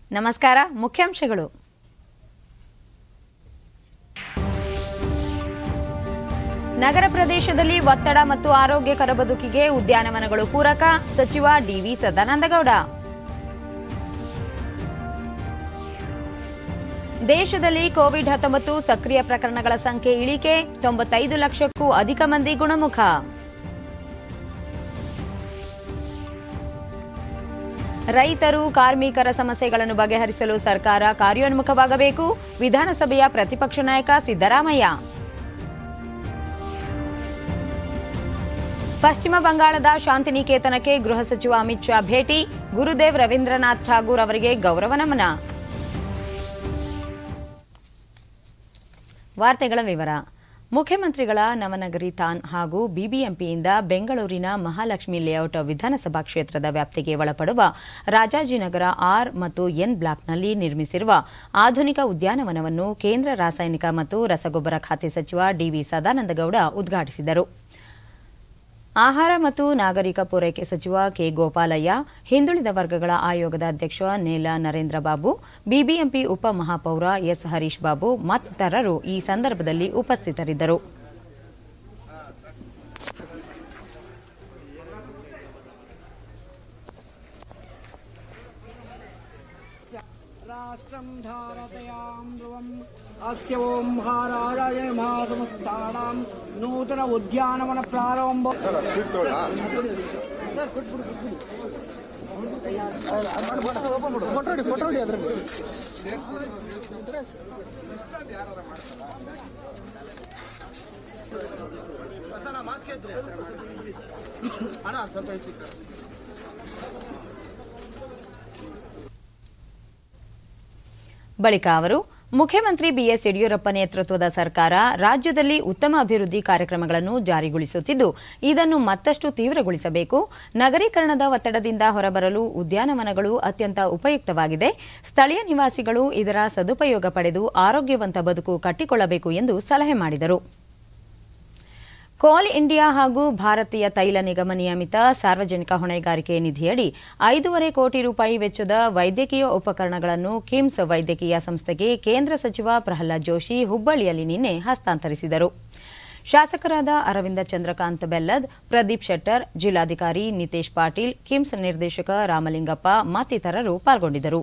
ನಮಸ್ಕಾರ ಮುಖ್ಯಾಂಶಗಳು ನಗರ ಪ್ರದೇಶದಲ್ಲಿ ಒತ್ತಡ ಮತ್ತು ಆರೋಗ್ಯಕರ ಬದುಕಿಗೆ ಉದ್ಯಾನವನಗಳು ಪೂರಕ ಸಚಿವ ಡಿವಿ ಸದಾನಂದಗೌಡ ದೇಶದಲ್ಲಿ ಕೋವಿಡ್ ಹತ್ತೊಂಬತ್ತು ಸಕ್ರಿಯ ಪ್ರಕರಣಗಳ ಸಂಖ್ಯೆ ಇಳಿಕೆ ತೊಂಬತ್ತೈದು ಲಕ್ಷಕ್ಕೂ ಅಧಿಕ ಮಂದಿ ಗುಣಮುಖ ರೈತರು ಕಾರ್ಮಿಕರ ಸಮಸ್ಯೆಗಳನ್ನು ಬಗೆಹರಿಸಲು ಸರ್ಕಾರ ಕಾರ್ಯೋನ್ಮುಖವಾಗಬೇಕು ವಿಧಾನಸಭೆಯ ಪ್ರತಿಪಕ್ಷ ನಾಯಕ ಸಿದ್ದರಾಮಯ್ಯ ಪಶ್ಚಿಮ ಬಂಗಾಳದ ಶಾಂತಿನಿಕೇತನಕ್ಕೆ ಗೃಹ ಸಚಿವ ಅಮಿತ್ ಶಾ ಭೇಟಿ ಗುರುದೇವ್ ರವೀಂದ್ರನಾಥ್ ಠಾಗೂರ್ ಅವರಿಗೆ ಗೌರವ ನಮನ ವಾರ್ತೆಗಳ ವಿವರ ಮುಖ್ಯಮಂತ್ರಿಗಳ ನವನಗರಿ ತಾನ್ ಹಾಗೂ ಬಿಬಿಎಂಪಿಯಿಂದ ಬೆಂಗಳೂರಿನ ಮಹಾಲಕ್ಷ್ಮಿ ಲೇಔಟ್ ವಿಧಾನಸಭಾ ಕ್ಷೇತ್ರದ ವ್ಯಾಪ್ತಿಗೆ ಒಳಪಡುವ ರಾಜಾಜಿನಗರ ಆರ್ ಮತ್ತು ಎನ್ ಬ್ಲಾಕ್ನಲ್ಲಿ ನಿರ್ಮಿಸಿರುವ ಆಧುನಿಕ ಉದ್ಯಾನವನವನ್ನು ಕೇಂದ್ರ ರಾಸಾಯನಿಕ ಮತ್ತು ರಸಗೊಬ್ಬರ ಖಾತೆ ಸಚಿವ ಡಿವಿ ಸದಾನಂದಗೌಡ ಉದ್ಘಾಟಿಸಿದರು ಆಹಾರ ಮತ್ತು ನಾಗರಿಕ ಪೂರೈಕೆ ಸಚಿವ ಕೆ ಗೋಪಾಲಯ್ಯ ಹಿಂದುಳಿದ ವರ್ಗಗಳ ಆಯೋಗದ ಅಧ್ಯಕ್ಷ ನೇಲ ನರೇಂದ್ರ ಬಾಬು ಬಿಬಿಎಂಪಿ ಉಪ ಮಹಾಪೌರ ಎಸ್ ಹರೀಶ್ ಬಾಬು ಮತ್ತಿತರರು ಈ ಸಂದರ್ಭದಲ್ಲಿ ಉಪಸ್ಥಿತರಿದ್ದರು राष्ट्रं धारतयां ध्रुवम् अस्य ओं महाराजाय महासमस्तानां नूतन उद्यानवन प्रारम्भ ಫೋಟೋ ಫೋಟೋ ಅದ್ರ ಬಳಿಕ ಅವರು ಮುಖ್ಯಮಂತ್ರಿ ಬಿಎಸ್ ಯಡಿಯೂರಪ್ಪ ನೇತೃತ್ವದ ಸರ್ಕಾರ ರಾಜ್ಯದಲ್ಲಿ ಉತ್ತಮ ಅಭಿವೃದ್ಧಿ ಕಾರ್ಯಕ್ರಮಗಳನ್ನು ಜಾರಿಗೊಳಿಸುತ್ತಿದ್ದು ಇದನ್ನು ಮತ್ತಷ್ಟು ತೀವ್ರಗೊಳಿಸಬೇಕು ನಗರೀಕರಣದ ಒತ್ತಡದಿಂದ ಹೊರಬರಲು ಉದ್ಯಾನವನಗಳು ಅತ್ಯಂತ ಉಪಯುಕ್ತವಾಗಿದೆ ಸ್ಥಳೀಯ ನಿವಾಸಿಗಳು ಇದರ ಸದುಪಯೋಗ ಪಡೆದು ಆರೋಗ್ಯವಂತ ಬದುಕು ಕಟ್ಟಿಕೊಳ್ಳಬೇಕು ಎಂದು ಸಲಹೆ ಮಾಡಿದರು ಕೋಲ್ ಇಂಡಿಯಾ ಹಾಗೂ ಭಾರತೀಯ ತೈಲ ನಿಗಮ ನಿಯಮಿತ ಸಾರ್ವಜನಿಕ ಹೊಣೆಗಾರಿಕೆ ನಿಧಿಯಡಿ ಐದೂವರೆ ಕೋಟಿ ರೂಪಾಯಿ ವೆಚ್ಚದ ವೈದ್ಯಕೀಯ ಉಪಕರಣಗಳನ್ನು ಕಿಮ್ಸ್ ವೈದ್ಯಕೀಯ ಸಂಸ್ಥೆಗೆ ಕೇಂದ್ರ ಸಚಿವ ಪ್ರಹ್ಲಾದ್ ಜೋಶಿ ಹುಬ್ಬಳ್ಳಿಯಲ್ಲಿ ನಿನ್ನೆ ಹಸ್ತಾಂತರಿಸಿದರು ಶಾಸಕರಾದ ಅರವಿಂದ ಚಂದ್ರಕಾಂತ್ ಬೆಲ್ಲದ್ ಪ್ರದೀಪ್ ಶೆಟ್ಟರ್ ಜಿಲ್ಲಾಧಿಕಾರಿ ನಿತೇಶ್ ಪಾಟೀಲ್ ಕಿಮ್ಸ್ ನಿರ್ದೇಶಕ ರಾಮಲಿಂಗಪ್ಪ ಮತ್ತಿತರರು ಪಾಲ್ಗೊಂಡಿದ್ದರು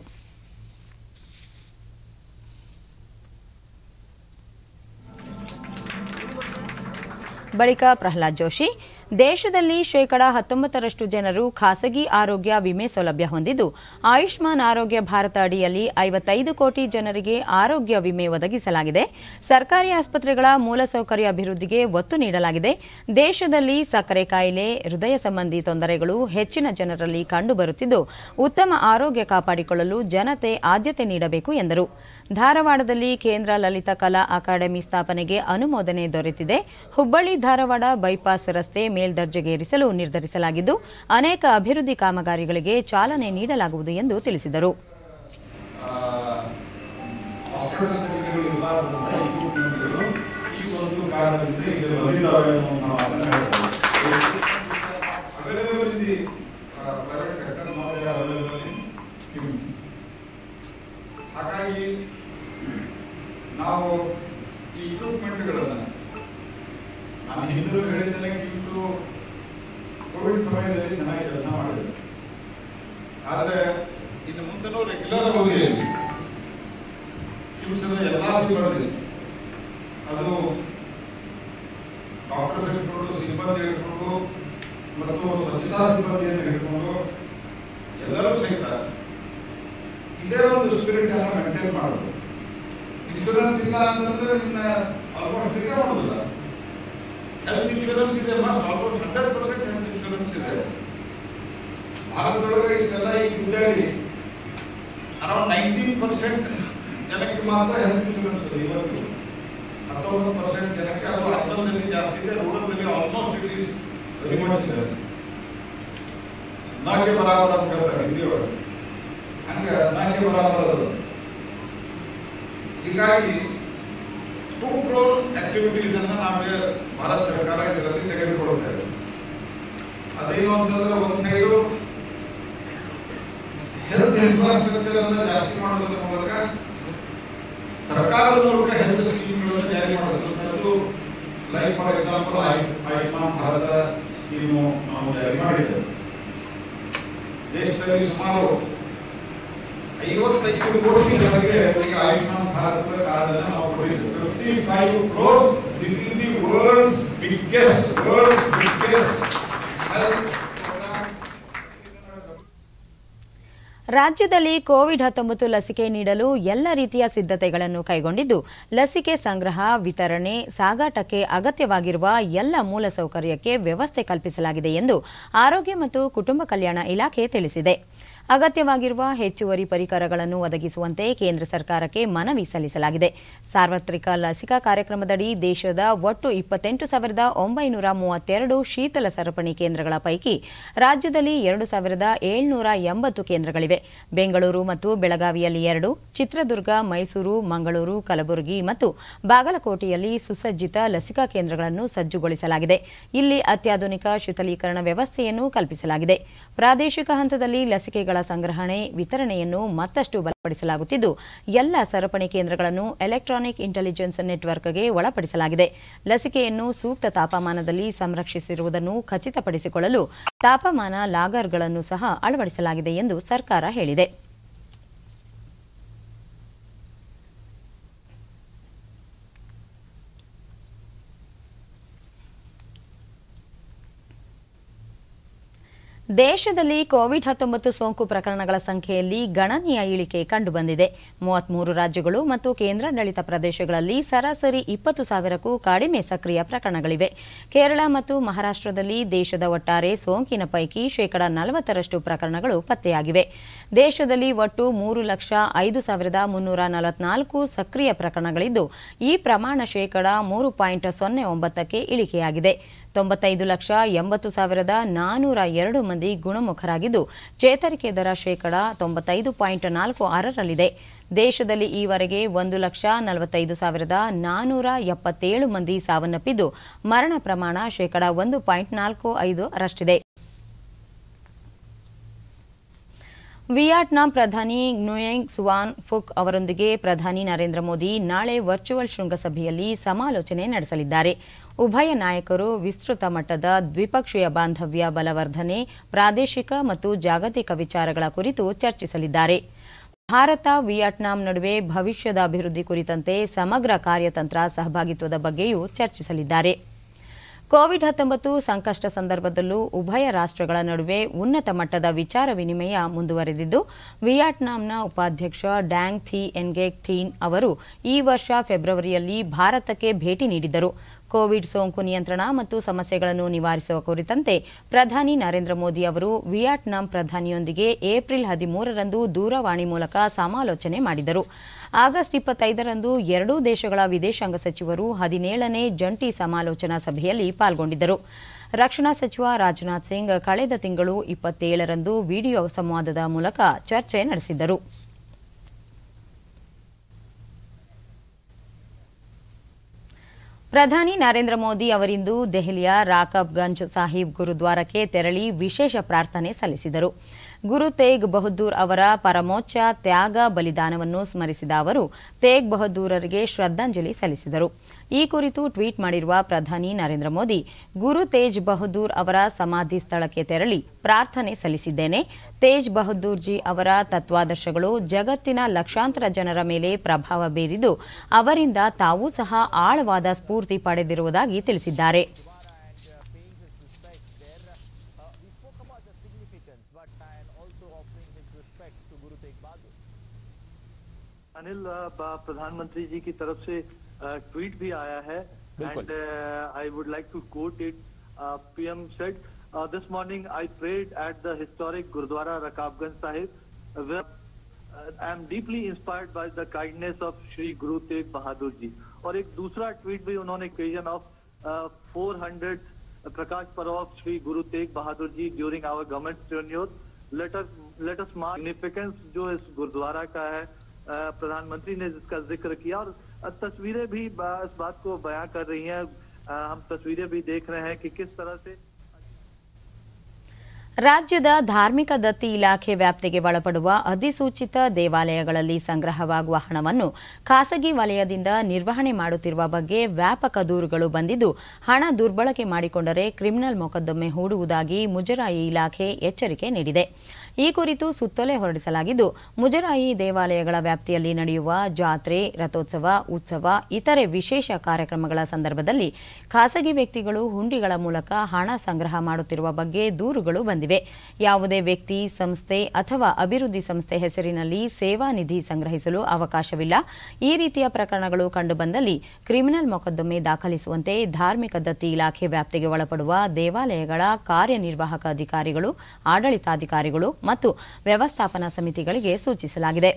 ಬಳಿಕ ಪ್ರಹ್ಲಾದ್ ಜೋಶಿ ದೇಶದಲ್ಲಿ ಶೇಕಡ ಹತ್ತೊಂಬತ್ತರಷ್ಟು ಜನರು ಖಾಸಗಿ ಆರೋಗ್ಯ ವಿಮೆ ಸೌಲಭ್ಯ ಹೊಂದಿದ್ದು ಆಯುಷ್ಮಾನ್ ಆರೋಗ್ಯ ಭಾರತ ಅಡಿಯಲ್ಲಿ ಐವತ್ತೈದು ಕೋಟಿ ಜನರಿಗೆ ಆರೋಗ್ಯ ವಿಮೆ ಒದಗಿಸಲಾಗಿದೆ ಸರ್ಕಾರಿ ಆಸ್ಪತ್ರೆಗಳ ಮೂಲಸೌಕರ್ಯ ಅಭಿವೃದ್ಧಿಗೆ ಒತ್ತು ನೀಡಲಾಗಿದೆ ದೇಶದಲ್ಲಿ ಸಕ್ಕರೆ ಕಾಯಿಲೆ ಹೃದಯ ಸಂಬಂಧಿ ತೊಂದರೆಗಳು ಹೆಚ್ಚಿನ ಜನರಲ್ಲಿ ಕಂಡುಬರುತ್ತಿದ್ದು ಉತ್ತಮ ಆರೋಗ್ಯ ಕಾಪಾಡಿಕೊಳ್ಳಲು ಜನತೆ ಆದ್ಯತೆ ನೀಡಬೇಕು ಎಂದರು ಧಾರವಾಡದಲ್ಲಿ ಕೇಂದ್ರ ಲಲಿತ ಕಲಾ ಅಕಾಡೆಮಿ ಸ್ಥಾಪನೆಗೆ ಅನುಮೋದನೆ ದೊರೆತಿದೆ ಹುಬ್ಬಳ್ಳಿ ಧಾರವಾಡ ಬೈಪಾಸ್ ರಸ್ತೆ ಮೇಲ್ದರ್ಜೆಗೇರಿಸಲು ನಿರ್ಧರಿಸಲಾಗಿದ್ದು ಅನೇಕ ಅಭಿವೃದ್ಧಿ ಕಾಮಗಾರಿಗಳಿಗೆ ಚಾಲನೆ ನೀಡಲಾಗುವುದು ಎಂದು ತಿಳಿಸಿದರು ಹಾಸ್ಪಿಟಲ್ ಇರಲಾರದಂತ ಇಕ್ವಿಪ್ಮೆಂಟ್ಗಳು ಈ ಒಂದು ಕಾರಣದಿಂದ ಈಗ ಬಂದಿದ್ದಾವೆ ಅನ್ನೋ ಮಾತನ್ನ ಹೇಳ್ತಾರೆ. Available in the, uh, private sector, now they are available in KIMS. ಹಾಗಾಗಿ ನಾವು ಈ ಇಕ್ವಿಪ್ಮೆಂಟ್ಗಳನ್ನು ನಾನು ಹಿಂದೂ ಹೇಳಿದಂಗೆ ಕಿಮ್ಸು ಕೋವಿಡ್ ಸಮಯದಲ್ಲಿ ಚೆನ್ನಾಗಿ ಕೆಲಸ ಮಾಡಿದೆ ಆದರೆ ಇನ್ನು ಮುಂದೆನೂ ರೆಗ್ಯುಲರ್ ಅವಧಿಯಲ್ಲಿ ಕಿಮ್ಸ್ನ ಎಲ್ಲ ಸಿಬ್ಬಂದಿ ಅದು ಡಾಕ್ಟರ್ ಹಿಡ್ಕೊಂಡು ಸಿಬ್ಬಂದಿ ಹಿಡ್ಕೊಂಡು ಮತ್ತು ಸ್ವಚ್ಛತಾ ಸಿಬ್ಬಂದಿಯನ್ನು ಹಿಡ್ಕೊಂಡು ಎಲ್ಲರೂ ಸಹಿತ ಇದೇ ಒಂದು ಸ್ಪಿರಿಟ್ ಅನ್ನು ಮೇಂಟೈನ್ ಮಾಡಬೇಕು ಇನ್ಶೂರೆನ್ಸ್ ಇಲ್ಲ ಅಂತಂದ್ರೆ ನಿನ್ನ ಆಲ್ಮೋಸ್ಟ್ ರಿಟೇ ಮಾಡೋದಿಲ್ಲ ಹೆಲ್ತ್ ಇನ್ಶೂರೆನ್ಸ್ ಇದೆ must almost hundred percent health insurance ಇದೆ ಭಾರತದೊಳಗೆ ಇಷ್ಟೆಲ್ಲ ಈಗ ಗುಡ್ಡಾಡಿ ಅರೌಂಡ್ ನೈನ್ಟೀನ್ ಪರ್ಸೆಂಟ್ ಜನಕ್ಕೆ ಮಾತ್ರ ಹೆಲ್ತ್ ಇನ್ಶೂರೆನ್ಸ್ ಇದೆ ಇವತ್ತು ಹತ್ತೊಂಬತ್ತು ಪರ್ಸೆಂಟ್ ಜನಕ್ಕೆ ಅದು ಹತ್ತೊಂದರಲ್ಲಿ ಜಾಸ್ತಿ ಇದೆ ರೂರಲ್ನಲ್ಲಿ almost it is very much less ನಾಲ್ಕೆ ಬರಾಬರ ಅಂತ ಹೇಳ್ತಾರೆ ಹಿಂದಿಯವರು ಹಂಗ ನಾಲ್ಕೆ ಬರಾಬರ ಅದು ಹೀಗಾಗಿ ಟೂ ಕ್ರೋನ್ ಆಕ್ಟಿವಿಟೀಸ್ ಅನ್ನ ನಾವೇ ಭಾರತ ಸರ್ಕಾರ ಇದರಲ್ಲಿ ತೆಗೆದುಕೊಳ್ತಾ ಇದೆ ಅದೇನು ಅಂತಂದ್ರೆ ಒಂದು ಸೈಡು ಹೆಲ್ತ್ ಇನ್ಫ್ರಾಸ್ಟ್ರಕ್ಚರ್ ಅನ್ನ ಜಾಸ್ತಿ ಮಾಡೋದ್ರ ಮೂಲಕ ಸರ್ಕಾರದ ಮೂಲಕ ಹೆಲ್ತ್ ಸ್ಕೀಮ್ಗಳನ್ನು ಜಾರಿ ಮಾಡಬೇಕು like for example Ayushman Bharat scheme ನಾವು ಜಾರಿ ಮಾಡಿದ್ದೇವೆ ದೇಶದಲ್ಲಿ ಸುಮಾರು ಐವತ್ತೈದು ಕೋಟಿ ಜನರಿಗೆ ಈಗ ಆಯುಷ್ಮಾನ್ ಭಾರತ ಕಾರ್ಡ್ ಅನ್ನು ನಾವು ಕೊಟ್ಟಿದ್ದೇವೆ fifty five crores this is the world's biggest world's biggest health ರಾಜ್ಯದಲ್ಲಿ ಕೋವಿಡ್ ಹತ್ತೊಂಬತ್ತು ಲಸಿಕೆ ನೀಡಲು ಎಲ್ಲ ರೀತಿಯ ಸಿದ್ಧತೆಗಳನ್ನು ಕೈಗೊಂಡಿದ್ದು ಲಸಿಕೆ ಸಂಗ್ರಹ ವಿತರಣೆ ಸಾಗಾಟಕ್ಕೆ ಅಗತ್ಯವಾಗಿರುವ ಎಲ್ಲ ಮೂಲಸೌಕರ್ಯಕ್ಕೆ ವ್ಯವಸ್ಥೆ ಕಲ್ಪಿಸಲಾಗಿದೆ ಎಂದು ಆರೋಗ್ಯ ಮತ್ತು ಕುಟುಂಬ ಕಲ್ಯಾಣ ಇಲಾಖೆ ತಿಳಿಸಿದೆ ಅಗತ್ಯವಾಗಿರುವ ಹೆಚ್ಚುವರಿ ಪರಿಕರಗಳನ್ನು ಒದಗಿಸುವಂತೆ ಕೇಂದ್ರ ಸರ್ಕಾರಕ್ಕೆ ಮನವಿ ಸಲ್ಲಿಸಲಾಗಿದೆ ಸಾರ್ವತ್ರಿಕ ಲಸಿಕಾ ಕಾರ್ಯಕ್ರಮದಡಿ ದೇಶದ ಒಟ್ಟು ಇಪ್ಪತ್ತೆಂಟು ಸಾವಿರದ ಒಂಬೈನೂರ ಮೂವತ್ತೆರಡು ಶೀತಲ ಸರಪಣಿ ಕೇಂದ್ರಗಳ ಪೈಕಿ ರಾಜ್ಯದಲ್ಲಿ ಎರಡು ಸಾವಿರದ ಏಳ್ನೂರ ಎಂಬತ್ತು ಕೇಂದ್ರಗಳಿವೆ ಬೆಂಗಳೂರು ಮತ್ತು ಬೆಳಗಾವಿಯಲ್ಲಿ ಎರಡು ಚಿತ್ರದುರ್ಗ ಮೈಸೂರು ಮಂಗಳೂರು ಕಲಬುರಗಿ ಮತ್ತು ಬಾಗಲಕೋಟೆಯಲ್ಲಿ ಸುಸಜ್ಜಿತ ಲಸಿಕಾ ಕೇಂದ್ರಗಳನ್ನು ಸಜ್ಜುಗೊಳಿಸಲಾಗಿದೆ ಇಲ್ಲಿ ಅತ್ಯಾಧುನಿಕ ಶೀತಲೀಕರಣ ವ್ಯವಸ್ಥೆಯನ್ನು ಕಲ್ಪಿಸಲಾಗಿದೆ ಪ್ರಾದೇಶಿಕ ಹಂತದಲ್ಲಿ ಲಸಿಕೆಗಳ ಸಂಗ್ರಹಣೆ ವಿತರಣೆಯನ್ನು ಮತ್ತಷ್ಟು ಬಲಪಡಿಸಲಾಗುತ್ತಿದ್ದು ಎಲ್ಲ ಸರಪಣಿ ಕೇಂದ್ರಗಳನ್ನು ಎಲೆಕ್ಟ್ರಾನಿಕ್ ಇಂಟೆಲಿಜೆನ್ಸ್ ನೆಟ್ವರ್ಕ್ಗೆ ಒಳಪಡಿಸಲಾಗಿದೆ ಲಸಿಕೆಯನ್ನು ಸೂಕ್ತ ತಾಪಮಾನದಲ್ಲಿ ಸಂರಕ್ಷಿಸಿರುವುದನ್ನು ಖಚಿತಪಡಿಸಿಕೊಳ್ಳಲು ತಾಪಮಾನ ಲಾಗರ್ಗಳನ್ನು ಸಹ ಅಳವಡಿಸಲಾಗಿದೆ ಎಂದು ಸರ್ಕಾರ ಹೇಳಿದೆ ದೇಶದಲ್ಲಿ ಕೋವಿಡ್ ಹತ್ತೊಂಬತ್ತು ಸೋಂಕು ಪ್ರಕರಣಗಳ ಸಂಖ್ಯೆಯಲ್ಲಿ ಗಣನೀಯ ಇಳಿಕೆ ಕಂಡುಬಂದಿದೆ ಮೂವತ್ಮೂರು ರಾಜ್ಯಗಳು ಮತ್ತು ಕೇಂದ್ರಾಡಳಿತ ಪ್ರದೇಶಗಳಲ್ಲಿ ಸರಾಸರಿ ಇಪ್ಪತ್ತು ಸಾವಿರಕ್ಕೂ ಕಡಿಮೆ ಸಕ್ರಿಯ ಪ್ರಕರಣಗಳಿವೆ ಕೇರಳ ಮತ್ತು ಮಹಾರಾಷ್ಟದಲ್ಲಿ ದೇಶದ ಒಟ್ಟಾರೆ ಸೋಂಕಿನ ಪೈಕಿ ಶೇಕಡಾ ನಲವತ್ತರಷ್ಟು ಪ್ರಕರಣಗಳು ಪತ್ತೆಯಾಗಿವೆ ದೇಶದಲ್ಲಿ ಒಟ್ಟು ಮೂರು ಲಕ್ಷ ಐದು ಸಾವಿರದ ಮುನ್ನೂರ ನಲವತ್ನಾಲ್ಕು ಸಕ್ರಿಯ ಪ್ರಕರಣಗಳಿದ್ದು ಈ ಪ್ರಮಾಣ ಶೇಕಡಾ ಮೂರು ಪಾಯಿಂಟ್ ಸೊನ್ನೆ ಒಂಬತ್ತಕ್ಕೆ ಇಳಿಕೆಯಾಗಿದೆ ತೊಂಬತ್ತೈದು ಲಕ್ಷ ಎಂಬತ್ತು ಸಾವಿರದ ನಾನೂರ ಎರಡು ಮಂದಿ ಗುಣಮುಖರಾಗಿದ್ದು ಚೇತರಿಕೆ ದರ ಶೇಕಡಾ ತೊಂಬತ್ತೈದು ಪಾಯಿಂಟ್ ನಾಲ್ಕು ಆರರಲ್ಲಿದೆ ದೇಶದಲ್ಲಿ ಈವರೆಗೆ ಒಂದು ಲಕ್ಷ ನಲವತ್ತೈದು ಸಾವಿರದ ನಾನೂರ ಎಪ್ಪತ್ತೇಳು ಮಂದಿ ಸಾವನ್ನಪ್ಪಿದ್ದು ಮರಣ ಪ್ರಮಾಣ ಶೇಕಡಾ ಒಂದು ಪಾಯಿಂಟ್ ನಾಲ್ಕು ಐದು ರಷ್ಟಿದೆ ವಿಯಟ್ನಾಂ ಪ್ರಧಾನಿ ನ್ಯೂಯೆಂಗ್ ಸುವಾನ್ ಫುಕ್ ಅವರೊಂದಿಗೆ ಪ್ರಧಾನಿ ನರೇಂದ್ರ ಮೋದಿ ನಾಳೆ ವರ್ಚುವಲ್ ಶೃಂಗಸಭೆಯಲ್ಲಿ ಸಮಾಲೋಚನೆ ನಡೆಸಲಿದ್ದಾರೆ ಉಭಯ ನಾಯಕರು ವಿಸ್ತೃತ ಮಟ್ಟದ ದ್ವಿಪಕ್ಷೀಯ ಬಾಂಧವ್ಯ ಬಲವರ್ಧನೆ ಪ್ರಾದೇಶಿಕ ಮತ್ತು ಜಾಗತಿಕ ವಿಚಾರಗಳ ಕುರಿತು ಚರ್ಚಿಸಲಿದ್ದಾರೆ ಭಾರತ ವಿಯಟ್ನಾಂ ನಡುವೆ ಭವಿಷ್ಯದ ಅಭಿವೃದ್ಧಿ ಕುರಿತಂತೆ ಸಮಗ್ರ ಕಾರ್ಯತಂತ್ರ ಸಹಭಾಗಿತ್ವದ ಬಗ್ಗೆಯೂ ಚರ್ಚಿಸಲಿದ್ದಾರೆ ಕೋವಿಡ್ ಹತ್ತೊಂಬತ್ತು ಸಂಕಷ್ಟ ಸಂದರ್ಭದಲ್ಲೂ ಉಭಯ ರಾಷ್ಟ್ರಗಳ ನಡುವೆ ಉನ್ನತ ಮಟ್ಟದ ವಿಚಾರ ವಿನಿಮಯ ಮುಂದುವರೆದಿದ್ದು ವಿಯಟ್ನಾಂನ ಉಪಾಧ್ಯಕ್ಷ ಡ್ಯಾಂಗ್ ಥಿ ಎನ್ಗೆಕ್ ಥೀನ್ ಅವರು ಈ ವರ್ಷ ಫೆಬ್ರವರಿಯಲ್ಲಿ ಭಾರತಕ್ಕೆ ಭೇಟಿ ನೀಡಿದ್ದರು ಕೋವಿಡ್ ಸೋಂಕು ನಿಯಂತ್ರಣ ಮತ್ತು ಸಮಸ್ಯೆಗಳನ್ನು ನಿವಾರಿಸುವ ಕುರಿತಂತೆ ಪ್ರಧಾನಿ ನರೇಂದ್ರ ಮೋದಿ ಅವರು ವಿಯಟ್ನಾಂ ಪ್ರಧಾನಿಯೊಂದಿಗೆ ಏಪ್ರಿಲ್ ಹದಿಮೂರರಂದು ದೂರವಾಣಿ ಮೂಲಕ ಸಮಾಲೋಚನೆ ಮಾಡಿದರು ಆಗಸ್ಟ್ ಇಪ್ಪತ್ತೈದರಂದು ಎರಡೂ ದೇಶಗಳ ವಿದೇಶಾಂಗ ಸಚಿವರು ಹದಿನೇಳನೇ ಜಂಟಿ ಸಮಾಲೋಚನಾ ಸಭೆಯಲ್ಲಿ ಪಾಲ್ಗೊಂಡಿದ್ದರು ರಕ್ಷಣಾ ಸಚಿವ ರಾಜನಾಥ್ ಸಿಂಗ್ ಕಳೆದ ತಿಂಗಳು ಇಪ್ಪತ್ತೇಳರಂದು ವಿಡಿಯೋ ಸಂವಾದದ ಮೂಲಕ ಚರ್ಚೆ ನಡೆಸಿದ್ದರು ಪ್ರಧಾನಿ ನರೇಂದ್ರ ಮೋದಿ ಅವರಿಂದು ದೆಹಲಿಯ ರಾಕಬ್ಗಂಜ್ ಸಾಹಿಬ್ ಗುರುದ್ವಾರಕ್ಕೆ ತೆರಳಿ ವಿಶೇಷ ಪ್ರಾರ್ಥನೆ ಸಲ್ಲಿಸಿದರು ಗುರು ತೇಗ್ ಬಹದ್ದೂರ್ ಅವರ ಪರಮೋಚ್ಚ ತ್ಯಾಗ ಬಲಿದಾನವನ್ನು ಸ್ಮರಿಸಿದ ಅವರು ತೇಗ್ ಬಹದ್ದೂರರಿಗೆ ಶ್ರದ್ಧಾಂಜಲಿ ಸಲ್ಲಿಸಿದರು ಈ ಕುರಿತು ಟ್ವೀಟ್ ಮಾಡಿರುವ ಪ್ರಧಾನಿ ನರೇಂದ್ರ ಮೋದಿ ಗುರು ತೇಜ್ ಬಹದ್ದೂರ್ ಅವರ ಸಮಾಧಿ ಸ್ಥಳಕ್ಕೆ ತೆರಳಿ ಪ್ರಾರ್ಥನೆ ಸಲ್ಲಿಸಿದ್ದೇನೆ ತೇಜ್ ಬಹದ್ದೂರ್ ಜಿ ಅವರ ತತ್ವಾದರ್ಶಗಳು ಜಗತ್ತಿನ ಲಕ್ಷಾಂತರ ಜನರ ಮೇಲೆ ಪ್ರಭಾವ ಬೀರಿದ್ದು ಅವರಿಂದ ತಾವೂ ಸಹ ಆಳವಾದ ಸ್ಫೂರ್ತಿ ಪಡೆದಿರುವುದಾಗಿ ತಿಳಿಸಿದ್ದಾರೆ अनिल अ, ब- प्रधानमंत्री जी की तरफ से ट्वीट भी आया है and I would like to quote it PM said this morning I prayed at the historic Gurdwara Rakabganj Sahib I am deeply inspired by the kindness of Shri Guru Tegh Bahadur जी और एक दूसरा ट्वीट भी उन्होंने creation of four hundred Prakash Parv of Shri Guru Tegh Bahadur ji during our government tenure let us let us mark significance जो इस गुरुद्वारा का है अ, प्रधानमंत्री ने जिसका जिक्र किया और अ, तस्वीरें भी ब- इस बात को बयां कर रही हैं अ, हम तस्वीरें भी देख रहे हैं कि किस तरह से ರಾಜ್ಯದ ಧಾರ್ಮಿಕ ದತ್ತಿ ಇಲಾಖೆ ವ್ಯಾಪ್ತಿಗೆ ಒಳಪಡುವ ಅಧಿಸೂಚಿತ ದೇವಾಲಯಗಳಲ್ಲಿ ಸಂಗ್ರಹವಾಗುವ ಹಣವನ್ನು ಖಾಸಗಿ ವಲಯದಿಂದ ನಿರ್ವಹಣೆ ಮಾಡುತ್ತಿರುವ ಬಗ್ಗೆ ವ್ಯಾಪಕ ದೂರುಗಳು ಬಂದಿದ್ದು ಹಣ ದುರ್ಬಳಕೆ ಮಾಡಿಕೊಂಡರೆ ಕ್ರಿಮಿನಲ್ ಮೊಕದ್ದಮೆ ಹೂಡುವುದಾಗಿ ಮುಜರಾಯಿ ಇಲಾಖೆ ಎಚ್ಚರಿಕೆ ನೀಡಿದೆ ಈ ಕುರಿತು ಸುತ್ತೋಲೆ ಹೊರಡಿಸಲಾಗಿದ್ದು ಮುಜರಾಯಿ ದೇವಾಲಯಗಳ ವ್ಯಾಪ್ತಿಯಲ್ಲಿ ನಡೆಯುವ ಜಾತ್ರೆ ರಥೋತ್ಸವ ಉತ್ಸವ ಇತರೆ ವಿಶೇಷ ಕಾರ್ಯಕ್ರಮಗಳ ಸಂದರ್ಭದಲ್ಲಿ ಖಾಸಗಿ ವ್ಯಕ್ತಿಗಳು ಹುಂಡಿಗಳ ಮೂಲಕ ಹಣ ಸಂಗ್ರಹ ಮಾಡುತ್ತಿರುವ ಬಗ್ಗೆ ದೂರುಗಳು ಬಂದಿವೆ ಯಾವುದೇ ವ್ಯಕ್ತಿ ಸಂಸ್ಥೆ ಅಥವಾ ಅಭಿವೃದ್ಧಿ ಸಂಸ್ಥೆ ಹೆಸರಿನಲ್ಲಿ ಸೇವಾ ನಿಧಿ ಸಂಗ್ರಹಿಸಲು ಅವಕಾಶವಿಲ್ಲ ಈ ರೀತಿಯ ಪ್ರಕರಣಗಳು ಕಂಡುಬಂದಲ್ಲಿ ಕ್ರಿಮಿನಲ್ ಮೊಕದ್ದಮೆ ದಾಖಲಿಸುವಂತೆ ಧಾರ್ಮಿಕ ದತ್ತಿ ಇಲಾಖೆ ವ್ಯಾಪ್ತಿಗೆ ಒಳಪಡುವ ದೇವಾಲಯಗಳ ಕಾರ್ಯನಿರ್ವಾಹಕ ಅಧಿಕಾರಿಗಳು ಆಡಳಿತಾಧಿಕಾರಿಗಳು ಮತ್ತು ವ್ಯವಸ್ಥಾಪನಾ ಸಮಿತಿಗಳಿಗೆ ಸೂಚಿಸಲಾಗಿದೆ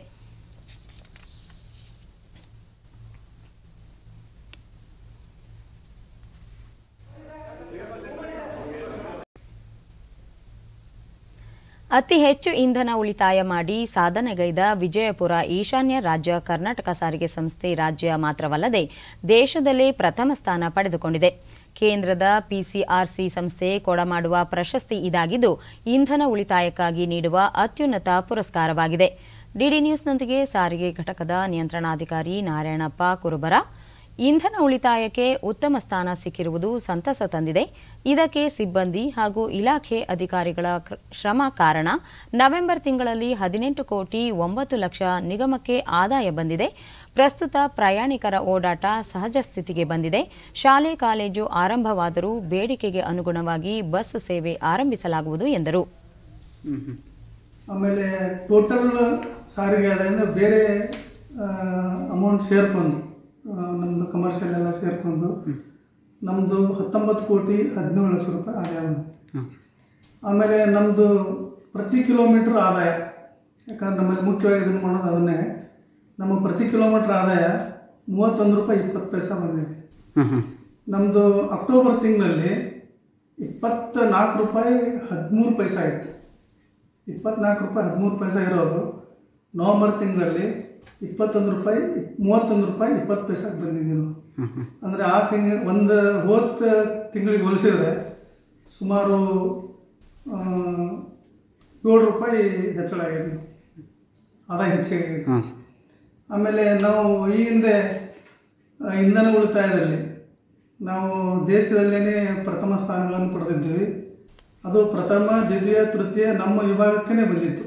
ಅತಿ ಹೆಚ್ಚು ಇಂಧನ ಉಳಿತಾಯ ಮಾಡಿ ಸಾಧನೆಗೈದ ವಿಜಯಪುರ ಈಶಾನ್ಯ ರಾಜ್ಯ ಕರ್ನಾಟಕ ಸಾರಿಗೆ ಸಂಸ್ಥೆ ರಾಜ್ಯ ಮಾತ್ರವಲ್ಲದೆ ದೇಶದಲ್ಲೇ ಪ್ರಥಮ ಸ್ಥಾನ ಪಡೆದುಕೊಂಡಿದೆ ಕೇಂದ್ರದ ಪಿಸಿಆರ್ಸಿ ಸಂಸ್ಥೆ ಕೊಡಮಾಡುವ ಪ್ರಶಸ್ತಿ ಇದಾಗಿದ್ದು ಇಂಧನ ಉಳಿತಾಯಕ್ಕಾಗಿ ನೀಡುವ ಅತ್ಯುನ್ನತ ಪುರಸ್ಕಾರವಾಗಿದೆ ಡಿಡಿ ನ್ಯೂಸ್ನೊಂದಿಗೆ ಸಾರಿಗೆ ಘಟಕದ ನಿಯಂತ್ರಣಾಧಿಕಾರಿ ನಾರಾಯಣಪ್ಪ ಕುರುಬರ ಇಂಧನ ಉಳಿತಾಯಕ್ಕೆ ಉತ್ತಮ ಸ್ಥಾನ ಸಿಕ್ಕಿರುವುದು ಸಂತಸ ತಂದಿದೆ ಇದಕ್ಕೆ ಸಿಬ್ಬಂದಿ ಹಾಗೂ ಇಲಾಖೆ ಅಧಿಕಾರಿಗಳ ಕ್ರ- ಶ್ರಮ ಕಾರಣ ನವೆಂಬರ್ ತಿಂಗಳಲ್ಲಿ ಹದಿನೆಂಟು ಕೋಟಿ ಒಂಬತ್ತು ಲಕ್ಷ ನಿಗಮಕ್ಕೆ ಆದಾಯ ಬಂದಿದೆ ಪ್ರಸ್ತುತ ಪ್ರಯಾಣಿಕರ ಓಡಾಟ ಸಹಜ ಸ್ಥಿತಿಗೆ ಬಂದಿದೆ ಶಾಲೆ ಕಾಲೇಜು ಆರಂಭವಾದರೂ ಬೇಡಿಕೆಗೆ ಅನುಗುಣವಾಗಿ ಬಸ್ ಸೇವೆ ಆರಂಭಿಸಲಾಗುವುದು ಎಂದರು ಆಮೇಲೆ ಟೋಟಲ್ ಸಾರಿಗೆ ಆದಾಯದಿಂದ ಬೇರೆ ಅಮೌಂಟ್ ಸೇರ್ಕೊಂಡು ಆ, ನಮ್ಮದು ಕಮರ್ಷಿಯಲ್ ಎಲ್ಲ ಸೇರ್ಕೊಂಡು ನಮ್ಮದು ಹತ್ತೊಂಬತ್ತು ಕೋಟಿ ಹದಿನೇಳು ಲಕ್ಷ ರೂಪಾಯಿ ಆದಾಯ ಬಂದಿದೆ ಆಮೇಲೆ ನಮ್ಮದು ಪ್ರತಿ ಕಿಲೋಮೀಟ್ರ್ ಆದಾಯ ಯಾಕಂದ್ರೆ ನಮ್ಮಲ್ಲಿ ಮುಖ್ಯವಾಗಿ ಇದನ್ನು ಮಾಡೋದು ಅದನ್ನೇ ನಮ್ಮ ಪ್ರತಿ ಕಿಲೋಮೀಟ್ರ್ ಆದಾಯ ಮೂವತ್ತೊಂದು ರೂಪಾಯಿ ಇಪ್ಪತ್ತು ಪೈಸೆ ಬಂದಿದೆ ನಮ್ಮದು ಅಕ್ಟೋಬರ್ ತಿಂಗಳಲ್ಲಿ ಇಪ್ಪತ್ತ ನಾಲ್ಕು ರೂಪಾಯಿ ಹದಿಮೂರು ಪೈಸೆ ಆಯಿತು ಇಪ್ಪತ್ನಾಲ್ಕು ರೂಪಾಯಿ ಹದಿಮೂರು ಪೈಸೆ ಇರೋದು ನವಂಬರ್ ತಿಂಗಳಲ್ಲಿ ಇಪ್ಪತ್ತೊಂದು ರೂಪಾಯಿ ಮೂವತ್ತೊಂದು ರೂಪಾಯಿ ಇಪ್ಪತ್ತು ಪೈಸೆಗೆ ಬಂದಿದ್ದೀವಿ ನಾವು ಅಂದರೆ ಆ ತಿಂಗ ಒಂದು ಹೋದ ತಿಂಗಳಿಗೆ ಹೋಲಿಸಿದ್ರೆ ಸುಮಾರು ಆ, ಏಳು ರೂಪಾಯಿ ಹೆಚ್ಚಳ ಆಗಿದೆ ಆದಾಯ ಹೆಚ್ಚಾಗಿದೆ ಆಮೇಲೆ ನಾವು ಈ ಹಿಂದೆ ಆ, ಇಂಧನ ಉಳಿತಾಯದಲ್ಲಿ ನಾವು ದೇಶದಲ್ಲೇ ಪ್ರಥಮ ಸ್ಥಾನಗಳನ್ನು ಪಡೆದಿದ್ದೀವಿ ಅದು ಪ್ರಥಮ ದ್ವಿತೀಯ ತೃತೀಯ ನಮ್ಮ ವಿಭಾಗಕ್ಕೇ ಬಂದಿತ್ತು